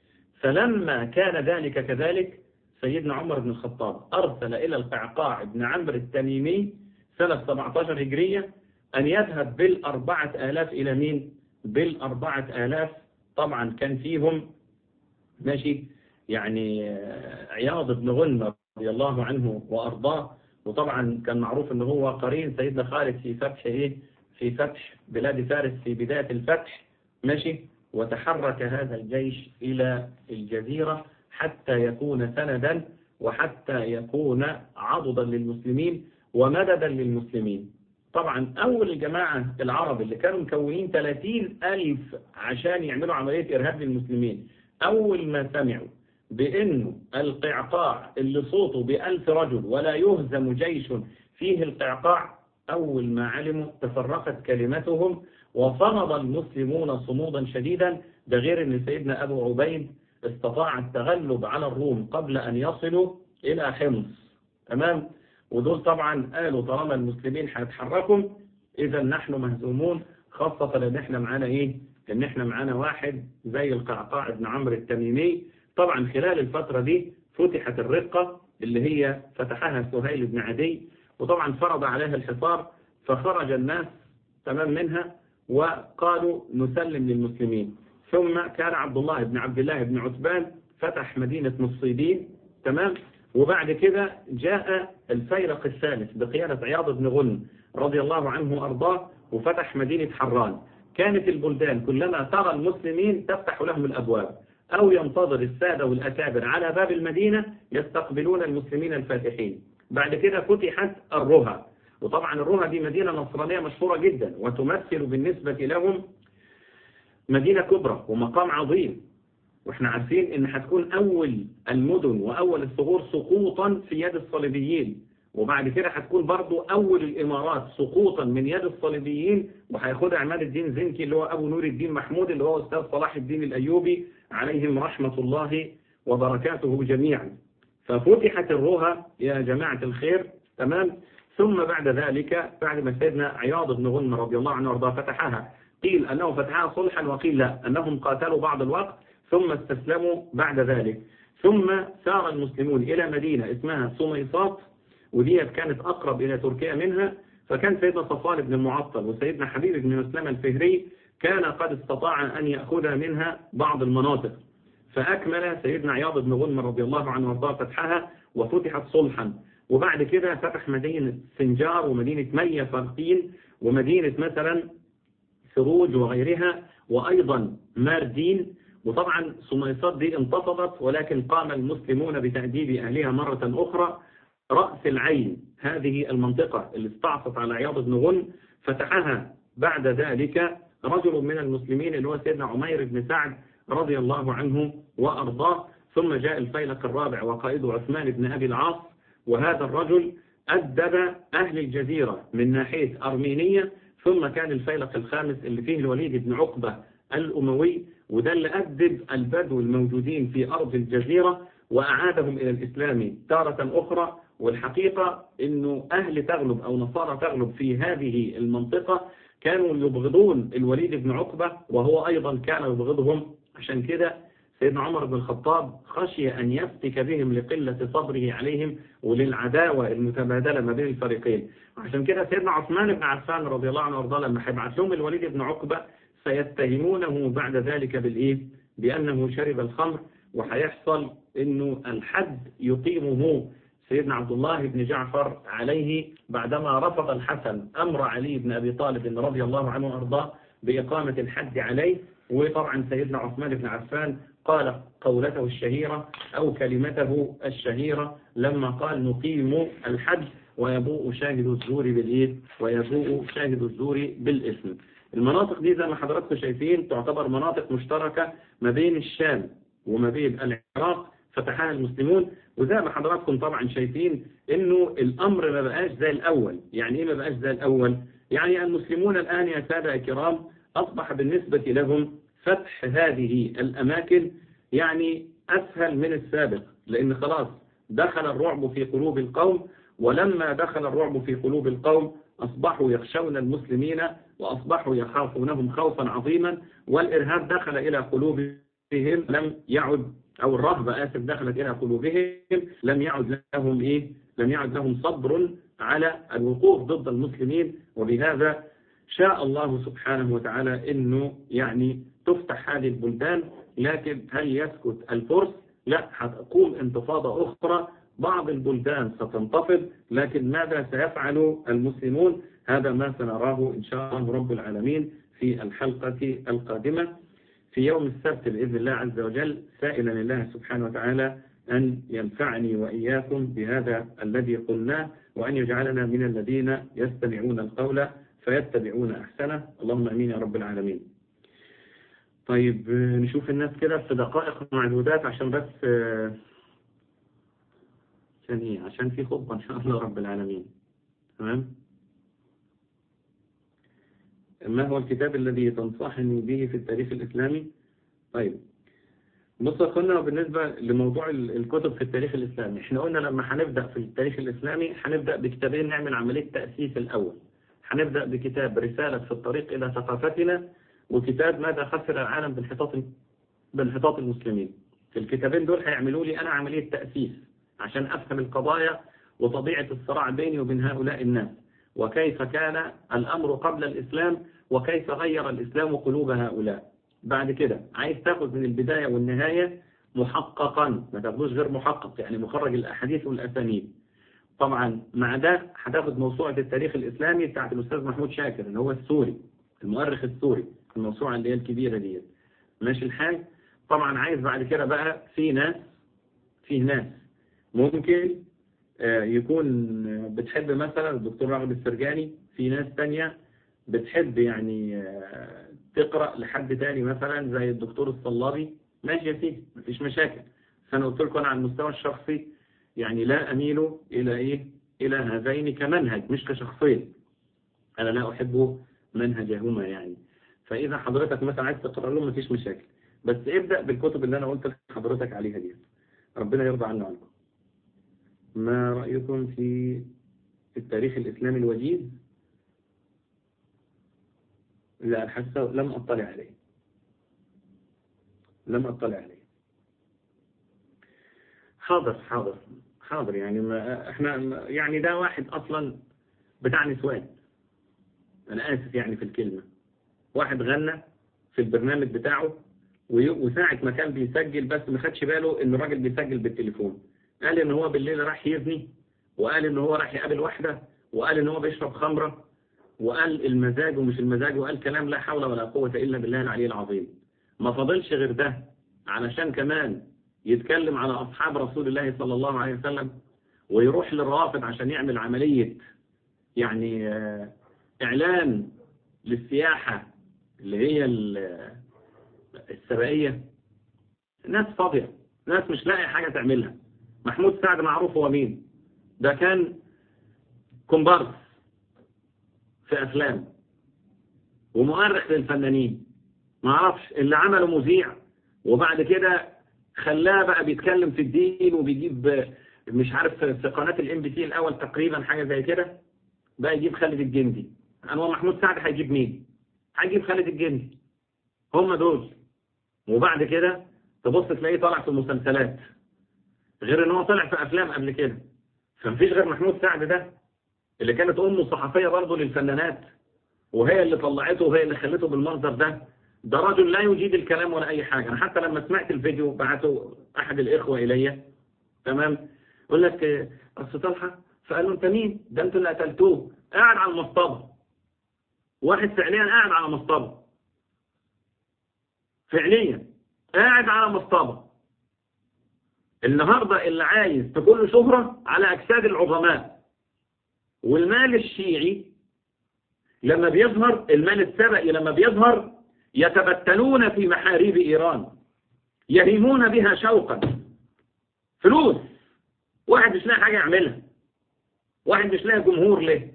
فلما كان ذلك كذلك سيدنا عمر بن الخطاب أرسل إلى القعقاع بن عمرو التميمي سنة 17 هجرية أن يذهب بالأربعة آلاف إلى مين بالأربعة آلاف طبعا كان فيهم ماشي يعني عياض بن غنم رضي الله عنه وأرضاه وطبعا كان معروف أنه هو قرين سيدنا خالد في فتح إيه في فتح بلاد فارس في بداية الفتح ماشي وتحرك هذا الجيش إلى الجزيرة حتى يكون سندا وحتى يكون عضدا للمسلمين ومددا للمسلمين طبعا أول الجماعة العرب اللي كانوا مكونين 30 ألف عشان يعملوا عملية إرهاب للمسلمين أول ما سمعوا بأنه القعقاع اللي صوته بألف رجل ولا يهزم جيش فيه القعقاع أول ما علموا تفرقت كلمتهم وصمد المسلمون صمودا شديدا ده غير أن سيدنا أبو عبيد استطاع التغلب على الروم قبل أن يصلوا إلى حمص تمام ودول طبعا قالوا طالما المسلمين هيتحركوا إذا نحن مهزومون خاصة لأن احنا معانا إيه لأن احنا معانا واحد زي القعقاع بن عمرو التميمي طبعا خلال الفترة دي فتحت الرقة اللي هي فتحها سهيل بن عدي وطبعا فرض عليها الحصار فخرج الناس تمام منها وقالوا نسلم للمسلمين ثم كان عبد الله بن عبد الله بن عتبان فتح مدينة نصيبين تمام وبعد كده جاء الفيرق الثالث بقيادة عياض بن غنم رضي الله عنه وأرضاه وفتح مدينة حران كانت البلدان كلما ترى المسلمين تفتح لهم الأبواب أو ينتظر السادة والأكابر على باب المدينة يستقبلون المسلمين الفاتحين بعد كده فتحت الرها وطبعا الرها دي مدينة نصرانية مشهورة جدا وتمثل بالنسبة لهم مدينة كبرى ومقام عظيم واحنا عارفين ان هتكون اول المدن واول الثغور سقوطا في يد الصليبيين وبعد كده هتكون برضو اول الامارات سقوطا من يد الصليبيين وهياخدها عماد الدين زنكي اللي هو ابو نور الدين محمود اللي هو استاذ صلاح الدين الايوبي عليهم رحمة الله وبركاته جميعا ففتحت الرها يا جماعة الخير تمام ثم بعد ذلك بعد ما سيدنا عياض بن غنم رضي الله عنه وارضاه فتحها قيل انه فتحها صلحا وقيل لا انهم قاتلوا بعض الوقت ثم استسلموا بعد ذلك ثم سار المسلمون إلى مدينة اسمها سميصات وديت كانت أقرب إلى تركيا منها فكان سيدنا صفوان بن المعطل وسيدنا حبيب بن مسلم الفهري كان قد استطاع أن يأخذ منها بعض المناطق فأكمل سيدنا عياض بن غنم رضي الله عنه وارضاه فتحها وفتحت صلحا وبعد كده فتح مدينة سنجار ومدينة مية فرقين ومدينة مثلا سروج وغيرها وأيضا ماردين وطبعا سميصات دي انتفضت ولكن قام المسلمون بتأديب أهلها مرة أخرى رأس العين هذه المنطقة اللي استعصت على عياض بن غن فتحها بعد ذلك رجل من المسلمين اللي هو سيدنا عمير بن سعد رضي الله عنه وأرضاه ثم جاء الفيلق الرابع وقائده عثمان بن أبي العاص وهذا الرجل أدب أهل الجزيرة من ناحية أرمينية ثم كان الفيلق الخامس اللي فيه الوليد بن عقبة الأموي وده اللي أدب البدو الموجودين في أرض الجزيرة وأعادهم إلى الإسلام تارة أخرى والحقيقة أنه أهل تغلب أو نصارى تغلب في هذه المنطقة كانوا يبغضون الوليد بن عقبة وهو أيضا كان يبغضهم عشان كده سيدنا عمر بن الخطاب خشي أن يفتك بهم لقلة صبره عليهم وللعداوة المتبادلة ما بين الفريقين عشان كده سيدنا عثمان بن عفان رضي الله عنه وارضاه لما هيبعت لهم الوليد بن عقبة سيتهمونه بعد ذلك بالإيه؟ بأنه شرب الخمر وهيحصل أنه الحد يقيمه سيدنا عبد الله بن جعفر عليه بعدما رفض الحسن أمر علي بن أبي طالب رضي الله عنه وأرضاه بإقامة الحد عليه وطبعا سيدنا عثمان بن عفان قال قولته الشهيرة أو كلمته الشهيرة لما قال نقيم الحد ويبوء شاهد الزور بالإيه ويبوء شاهد الزور بالإثم المناطق دي زي ما حضراتكم شايفين تعتبر مناطق مشتركة ما بين الشام وما بين العراق فتحها المسلمون وزي ما حضراتكم طبعا شايفين انه الامر ما بقاش زي الاول يعني ايه ما بقاش زي الاول يعني المسلمون الان يا سادة الكرام اصبح بالنسبة لهم فتح هذه الاماكن يعني اسهل من السابق لان خلاص دخل الرعب في قلوب القوم ولما دخل الرعب في قلوب القوم أصبحوا يخشون المسلمين وأصبحوا يخافونهم خوفا عظيما والإرهاب دخل إلى قلوبهم لم يعد أو الرهبة آسف دخلت إلى قلوبهم لم يعد لهم إيه لم يعد لهم صبر على الوقوف ضد المسلمين وبهذا شاء الله سبحانه وتعالى أنه يعني تفتح هذه البلدان لكن هل يسكت الفرس لا هتقوم انتفاضة أخرى بعض البلدان ستنتفض لكن ماذا سيفعل المسلمون هذا ما سنراه إن شاء الله رب العالمين في الحلقة القادمة في يوم السبت بإذن الله عز وجل سائلا الله سبحانه وتعالى أن ينفعني وإياكم بهذا الذي قلناه وأن يجعلنا من الذين يستمعون القول فيتبعون أحسنه اللهم أمين يا رب العالمين طيب نشوف الناس كده في دقائق معدودات عشان بس عشان ايه عشان في خطبة ان شاء الله رب العالمين تمام ما هو الكتاب الذي تنصحني به في التاريخ الإسلامي طيب بص قلنا بالنسبة لموضوع الكتب في التاريخ الإسلامي احنا قلنا لما هنبدأ في التاريخ الإسلامي هنبدأ بكتابين نعمل عملية تأسيس الأول هنبدأ بكتاب رسالة في الطريق إلى ثقافتنا وكتاب ماذا خسر العالم بانحطاط بانحطاط المسلمين في الكتابين دول هيعملوا لي أنا عملية تأسيس عشان أفهم القضايا وطبيعة الصراع بيني وبين هؤلاء الناس وكيف كان الأمر قبل الإسلام وكيف غير الإسلام قلوب هؤلاء بعد كده عايز تاخذ من البداية والنهاية محققا ما تاخدوش غير محقق يعني مخرج الأحاديث والأسانيد طبعا مع ده هتاخد موسوعة التاريخ الإسلامي بتاعت الأستاذ محمود شاكر اللي هو السوري المؤرخ السوري الموسوعة اللي هي الكبيرة ديت ماشي الحال طبعا عايز بعد كده بقى في ناس في ناس ممكن يكون بتحب مثلا الدكتور راغب السرجاني في ناس تانية بتحب يعني تقرأ لحد تاني مثلا زي الدكتور الصلابي ماشي يا سيدي مفيش مشاكل فأنا قلت لكم أنا على المستوى الشخصي يعني لا أميل إلى إيه إلى هذين كمنهج مش كشخصية أنا لا أحب منهجهما يعني فإذا حضرتك مثلا عايز تقرأ لهم مفيش مشاكل بس ابدأ بالكتب اللي أنا قلت لحضرتك عليها دي ربنا يرضى عنا عنكم ما رأيكم في التاريخ الإسلامي الوجيز لا حتى لم أطلع عليه لم أطلع عليه حاضر حاضر حاضر يعني ما احنا يعني ده واحد أصلا بتاع نسوان أنا آسف يعني في الكلمة واحد غنى في البرنامج بتاعه وي- وساعة ما كان بيسجل بس ما خدش باله ان الراجل بيسجل بالتليفون قال ان هو بالليل راح يزني وقال ان هو راح يقابل واحدة وقال ان هو بيشرب خمرة وقال المزاج ومش المزاج وقال كلام لا حول ولا قوة الا بالله العلي العظيم ما فضلش غير ده علشان كمان يتكلم على اصحاب رسول الله صلى الله عليه وسلم ويروح للرافض عشان يعمل عملية يعني آه، اعلان للسياحة اللي هي ال- السبائية ناس فاضية ناس مش لاقي حاجة تعملها محمود سعد معروف هو مين ده كان كومبارس في أفلام ومؤرخ للفنانين ما اعرفش اللي عمله مذيع وبعد كده خلاه بقى بيتكلم في الدين وبيجيب مش عارف في قناة الام بي سي الاول تقريبا حاجة زي كده بقى يجيب خالد الجندي انا هو محمود سعد هيجيب مين هيجيب خالد الجندي هم دول وبعد كده تبص تلاقيه طالع في مسلسلات غير ان هو طلع في افلام قبل كده فمفيش غير محمود سعد ده اللي كانت امه صحفيه برضه للفنانات وهي اللي طلعته وهي اللي خلته بالمنظر ده ده رجل لا يجيد الكلام ولا اي حاجه انا حتى لما سمعت الفيديو بعته احد الاخوه الي تمام يقول لك آه، اصل طلحه فقال له انت مين ده انتوا اللي قتلتوه قاعد على المصطبه واحد فعليا قاعد على مصطبه فعليا قاعد على مصطبه النهارده اللي عايز تكون له شهره على اجساد العظماء والمال الشيعي لما بيظهر المال السبئي لما بيظهر يتبتلون في محاريب إيران يهيمون بها شوقا فلوس واحد مش لاقي حاجة يعملها واحد مش لاقي جمهور ليه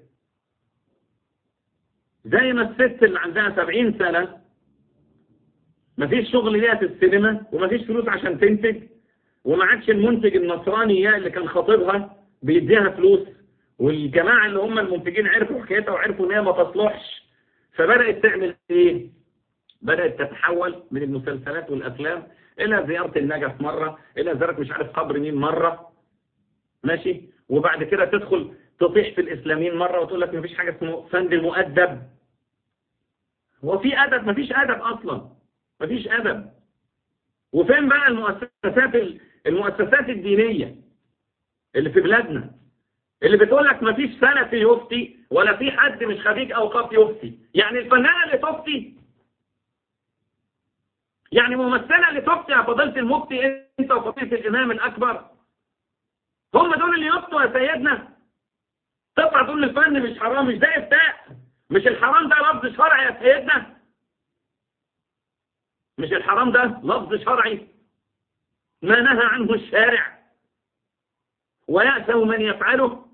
زي ما الست اللي عندها سبعين سنة مفيش شغل ليها في السينما ومفيش فلوس عشان تنتج وما عادش المنتج النصراني يا اللي كان خاطبها بيديها فلوس والجماعة اللي هم المنتجين عرفوا حكايتها وعرفوا ان هي ما تصلحش فبدأت تعمل ايه بدأت تتحول من المسلسلات والافلام الى زيارة النجف مرة الى زيارة مش عارف قبر مين مرة ماشي وبعد كده تدخل تطيح في الاسلاميين مرة وتقول لك مفيش حاجة اسمه فن المؤدب هو في ادب مفيش ادب اصلا مفيش ادب وفين بقى المؤسسات المؤسسات الدينية اللي في بلادنا اللي بتقول لك مفيش سلفي يفتي ولا في حد مش خريج اوقاف يفتي يعني الفنانه اللي تفتي يعني ممثله اللي تفتي يا فضيله المفتي انت وفضيله الامام الاكبر هم دول اللي يفتوا يا سيدنا تطلع تقول الفن مش حرام مش ده افتاء مش الحرام ده لفظ شرعي يا سيدنا مش الحرام ده لفظ شرعي ما نهى عنه الشارع ويأثم من يفعله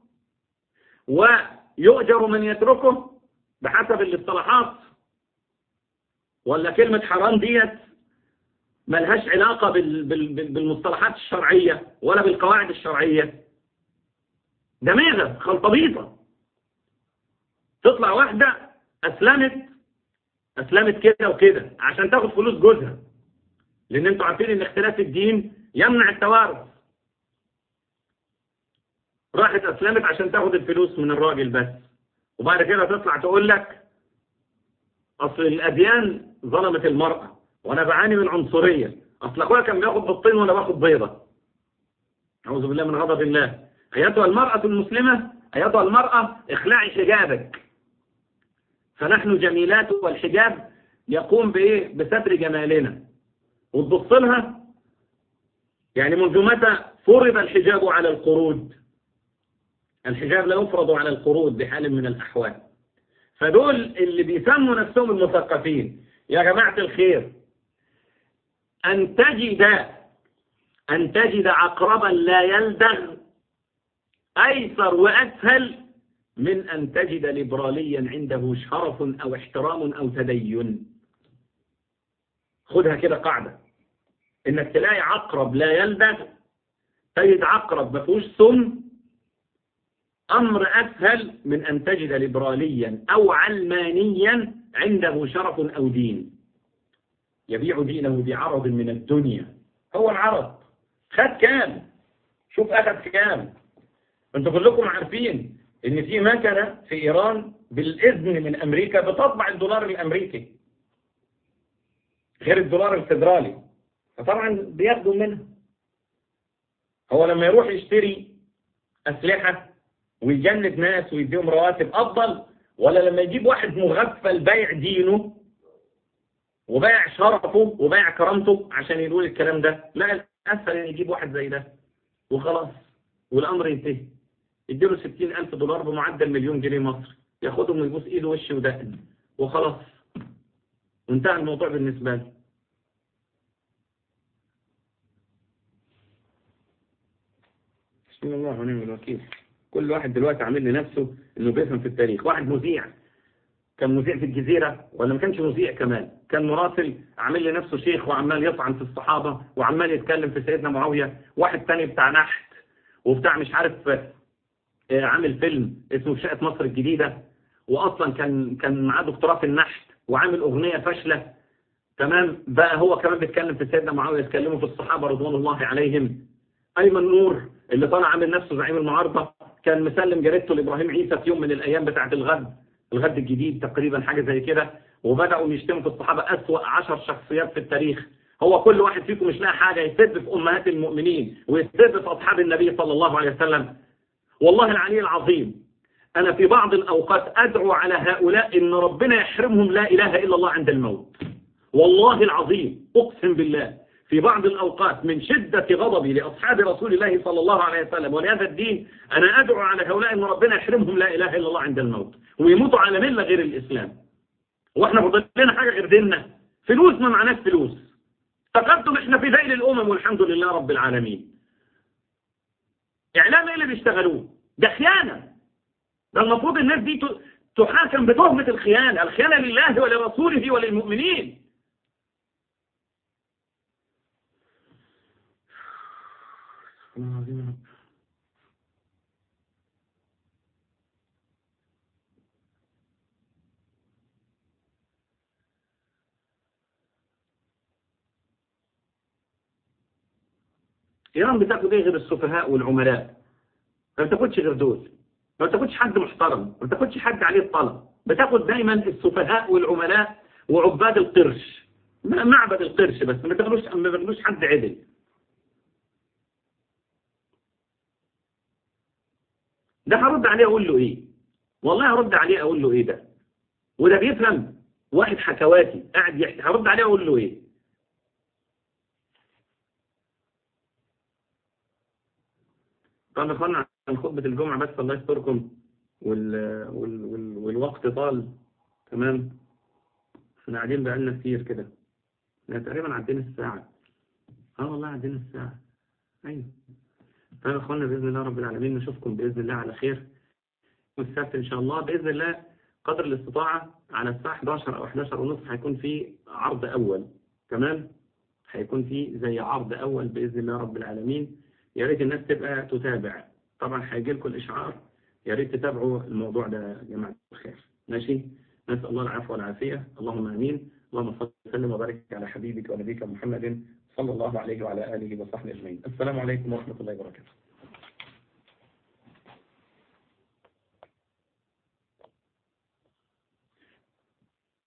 ويؤجر من يتركه بحسب الاصطلاحات ولا كلمة حرام ديت ملهاش علاقة بال بال بال بالمصطلحات الشرعية ولا بالقواعد الشرعية ده ميزة خلطبيطة تطلع واحدة أسلمت أسلمت كده وكده عشان تاخد فلوس جوزها لأن انتوا عارفين ان اختلاف الدين يمنع التوارث راحت أسلمت عشان تاخد الفلوس من الراجل بس وبعد كده تطلع تقول لك أصل الأديان ظلمت المرأة وأنا بعاني من عنصرية أصل أخويا كان بياخد بالطين وأنا باخد بيضة أعوذ بالله من غضب الله أيتها المرأة المسلمة أيتها المرأة اخلعي حجابك فنحن جميلات والحجاب يقوم بإيه بستر جمالنا وتبص لها يعني منذ متى فرض الحجاب على القرود الحجاب لا يفرض على القرود بحال من الأحوال فدول اللي بيسموا نفسهم المثقفين يا جماعة الخير أن تجد أن تجد عقربا لا يلدغ أيسر وأسهل من أن تجد ليبراليا عنده شرف أو احترام أو تدين خدها كده قاعدة إنك تلاقي عقرب لا يلدغ تجد عقرب ما فيهوش سم أمر أسهل من أن تجد ليبراليا أو علمانيا عنده شرف أو دين يبيع دينه بعرض من الدنيا هو العرض خد كام شوف أخذ كام أنتوا كلكم عارفين إن في مكنة في إيران بالإذن من أمريكا بتطبع الدولار الأمريكي غير الدولار الفيدرالي فطبعا بياخدوا منها هو لما يروح يشتري أسلحة ويجند ناس ويديهم رواتب أفضل ولا لما يجيب واحد مغفل بايع دينه وبايع شرفه وبايع كرامته عشان يقول الكلام ده لا الأسهل ان يجيب واحد زي ده وخلاص والأمر ينتهي يديله 60 ألف دولار بمعدل مليون جنيه مصري ياخدهم ويبوس إيده وش ودقن وخلاص وانتهى الموضوع بالنسبة له بسم الله ونعم الوكيل كل واحد دلوقتي عامل لنفسه انه بيفهم في التاريخ واحد مذيع كان مذيع في الجزيرة ولا ما كانش مذيع كمان كان مراسل عامل لنفسه شيخ وعمال يطعن في الصحابة وعمال يتكلم في سيدنا معاوية واحد تاني بتاع نحت وبتاع مش عارف عامل فيلم اسمه شقة مصر الجديدة واصلا كان كان معاه دكتوراه في النحت وعامل اغنية فاشلة تمام بقى هو كمان بيتكلم في سيدنا معاوية يتكلموا في الصحابة رضوان الله عليهم ايمن نور اللي طالع عامل نفسه زعيم المعارضة كان مسلم جريدته لابراهيم عيسى في يوم من الايام بتاعه الغد الغد الجديد تقريبا حاجة زي كده وبدأوا يشتموا في الصحابة أسوأ عشر شخصيات في التاريخ هو كل واحد فيكم مش لاقي حاجة يسد في أمهات المؤمنين ويسد في أصحاب النبي صلى الله عليه وسلم والله العلي العظيم أنا في بعض الأوقات أدعو على هؤلاء إن ربنا يحرمهم لا إله إلا الله عند الموت والله العظيم أقسم بالله في بعض الأوقات من شدة غضبي لأصحاب رسول الله صلى الله عليه وسلم ولهذا الدين أنا أدعو على هؤلاء أن ربنا يحرمهم لا إله إلا الله عند الموت ويموتوا على ملة غير الإسلام وإحنا فضل لنا حاجة غير ديننا فلوس ما معناش فلوس تقدم إحنا في ذيل الأمم والحمد لله رب العالمين إعلام إيه اللي بيشتغلوه ده خيانة ده المفروض الناس دي تحاكم بتهمة الخيانة الخيانة لله ولرسوله وللمؤمنين إيران بتاخد إيه غير السفهاء والعملاء ما بتاخدش غير دول ما بتاخدش حد محترم ما بتاخدش حد عليه الطلب بتاخد دايما السفهاء والعملاء وعباد القرش معبد القرش بس ما بتاخدوش ما بتاخدوش حد عدل ده هرد عليه اقول له ايه والله هرد عليه اقول له ايه ده وده بيفهم واحد حكواتي قاعد يحكي هرد عليه اقول له ايه طب اخوانا عن خطبة الجمعة بس الله يستركم وال... وال... وال... والوقت طال تمام احنا قاعدين بقالنا كتير كده احنا تقريبا عدينا الساعة اه والله عدينا الساعة ايوه طيب يا اخوانا باذن الله رب العالمين نشوفكم باذن الله على خير والسبت ان شاء الله باذن الله قدر الاستطاعة على الساعة 11 او 11 ونص هيكون في عرض اول تمام هيكون في زي عرض اول باذن الله رب العالمين يا ريت الناس تبقى تتابع طبعا هيجي لكم الاشعار يا ريت تتابعوا الموضوع ده يا جماعه الخير ماشي نسال الله العفو والعافيه اللهم امين اللهم صل وسلم وبارك على حبيبك ونبيك محمد صلى الله عليه وعلى اله وصحبه اجمعين السلام عليكم ورحمه الله وبركاته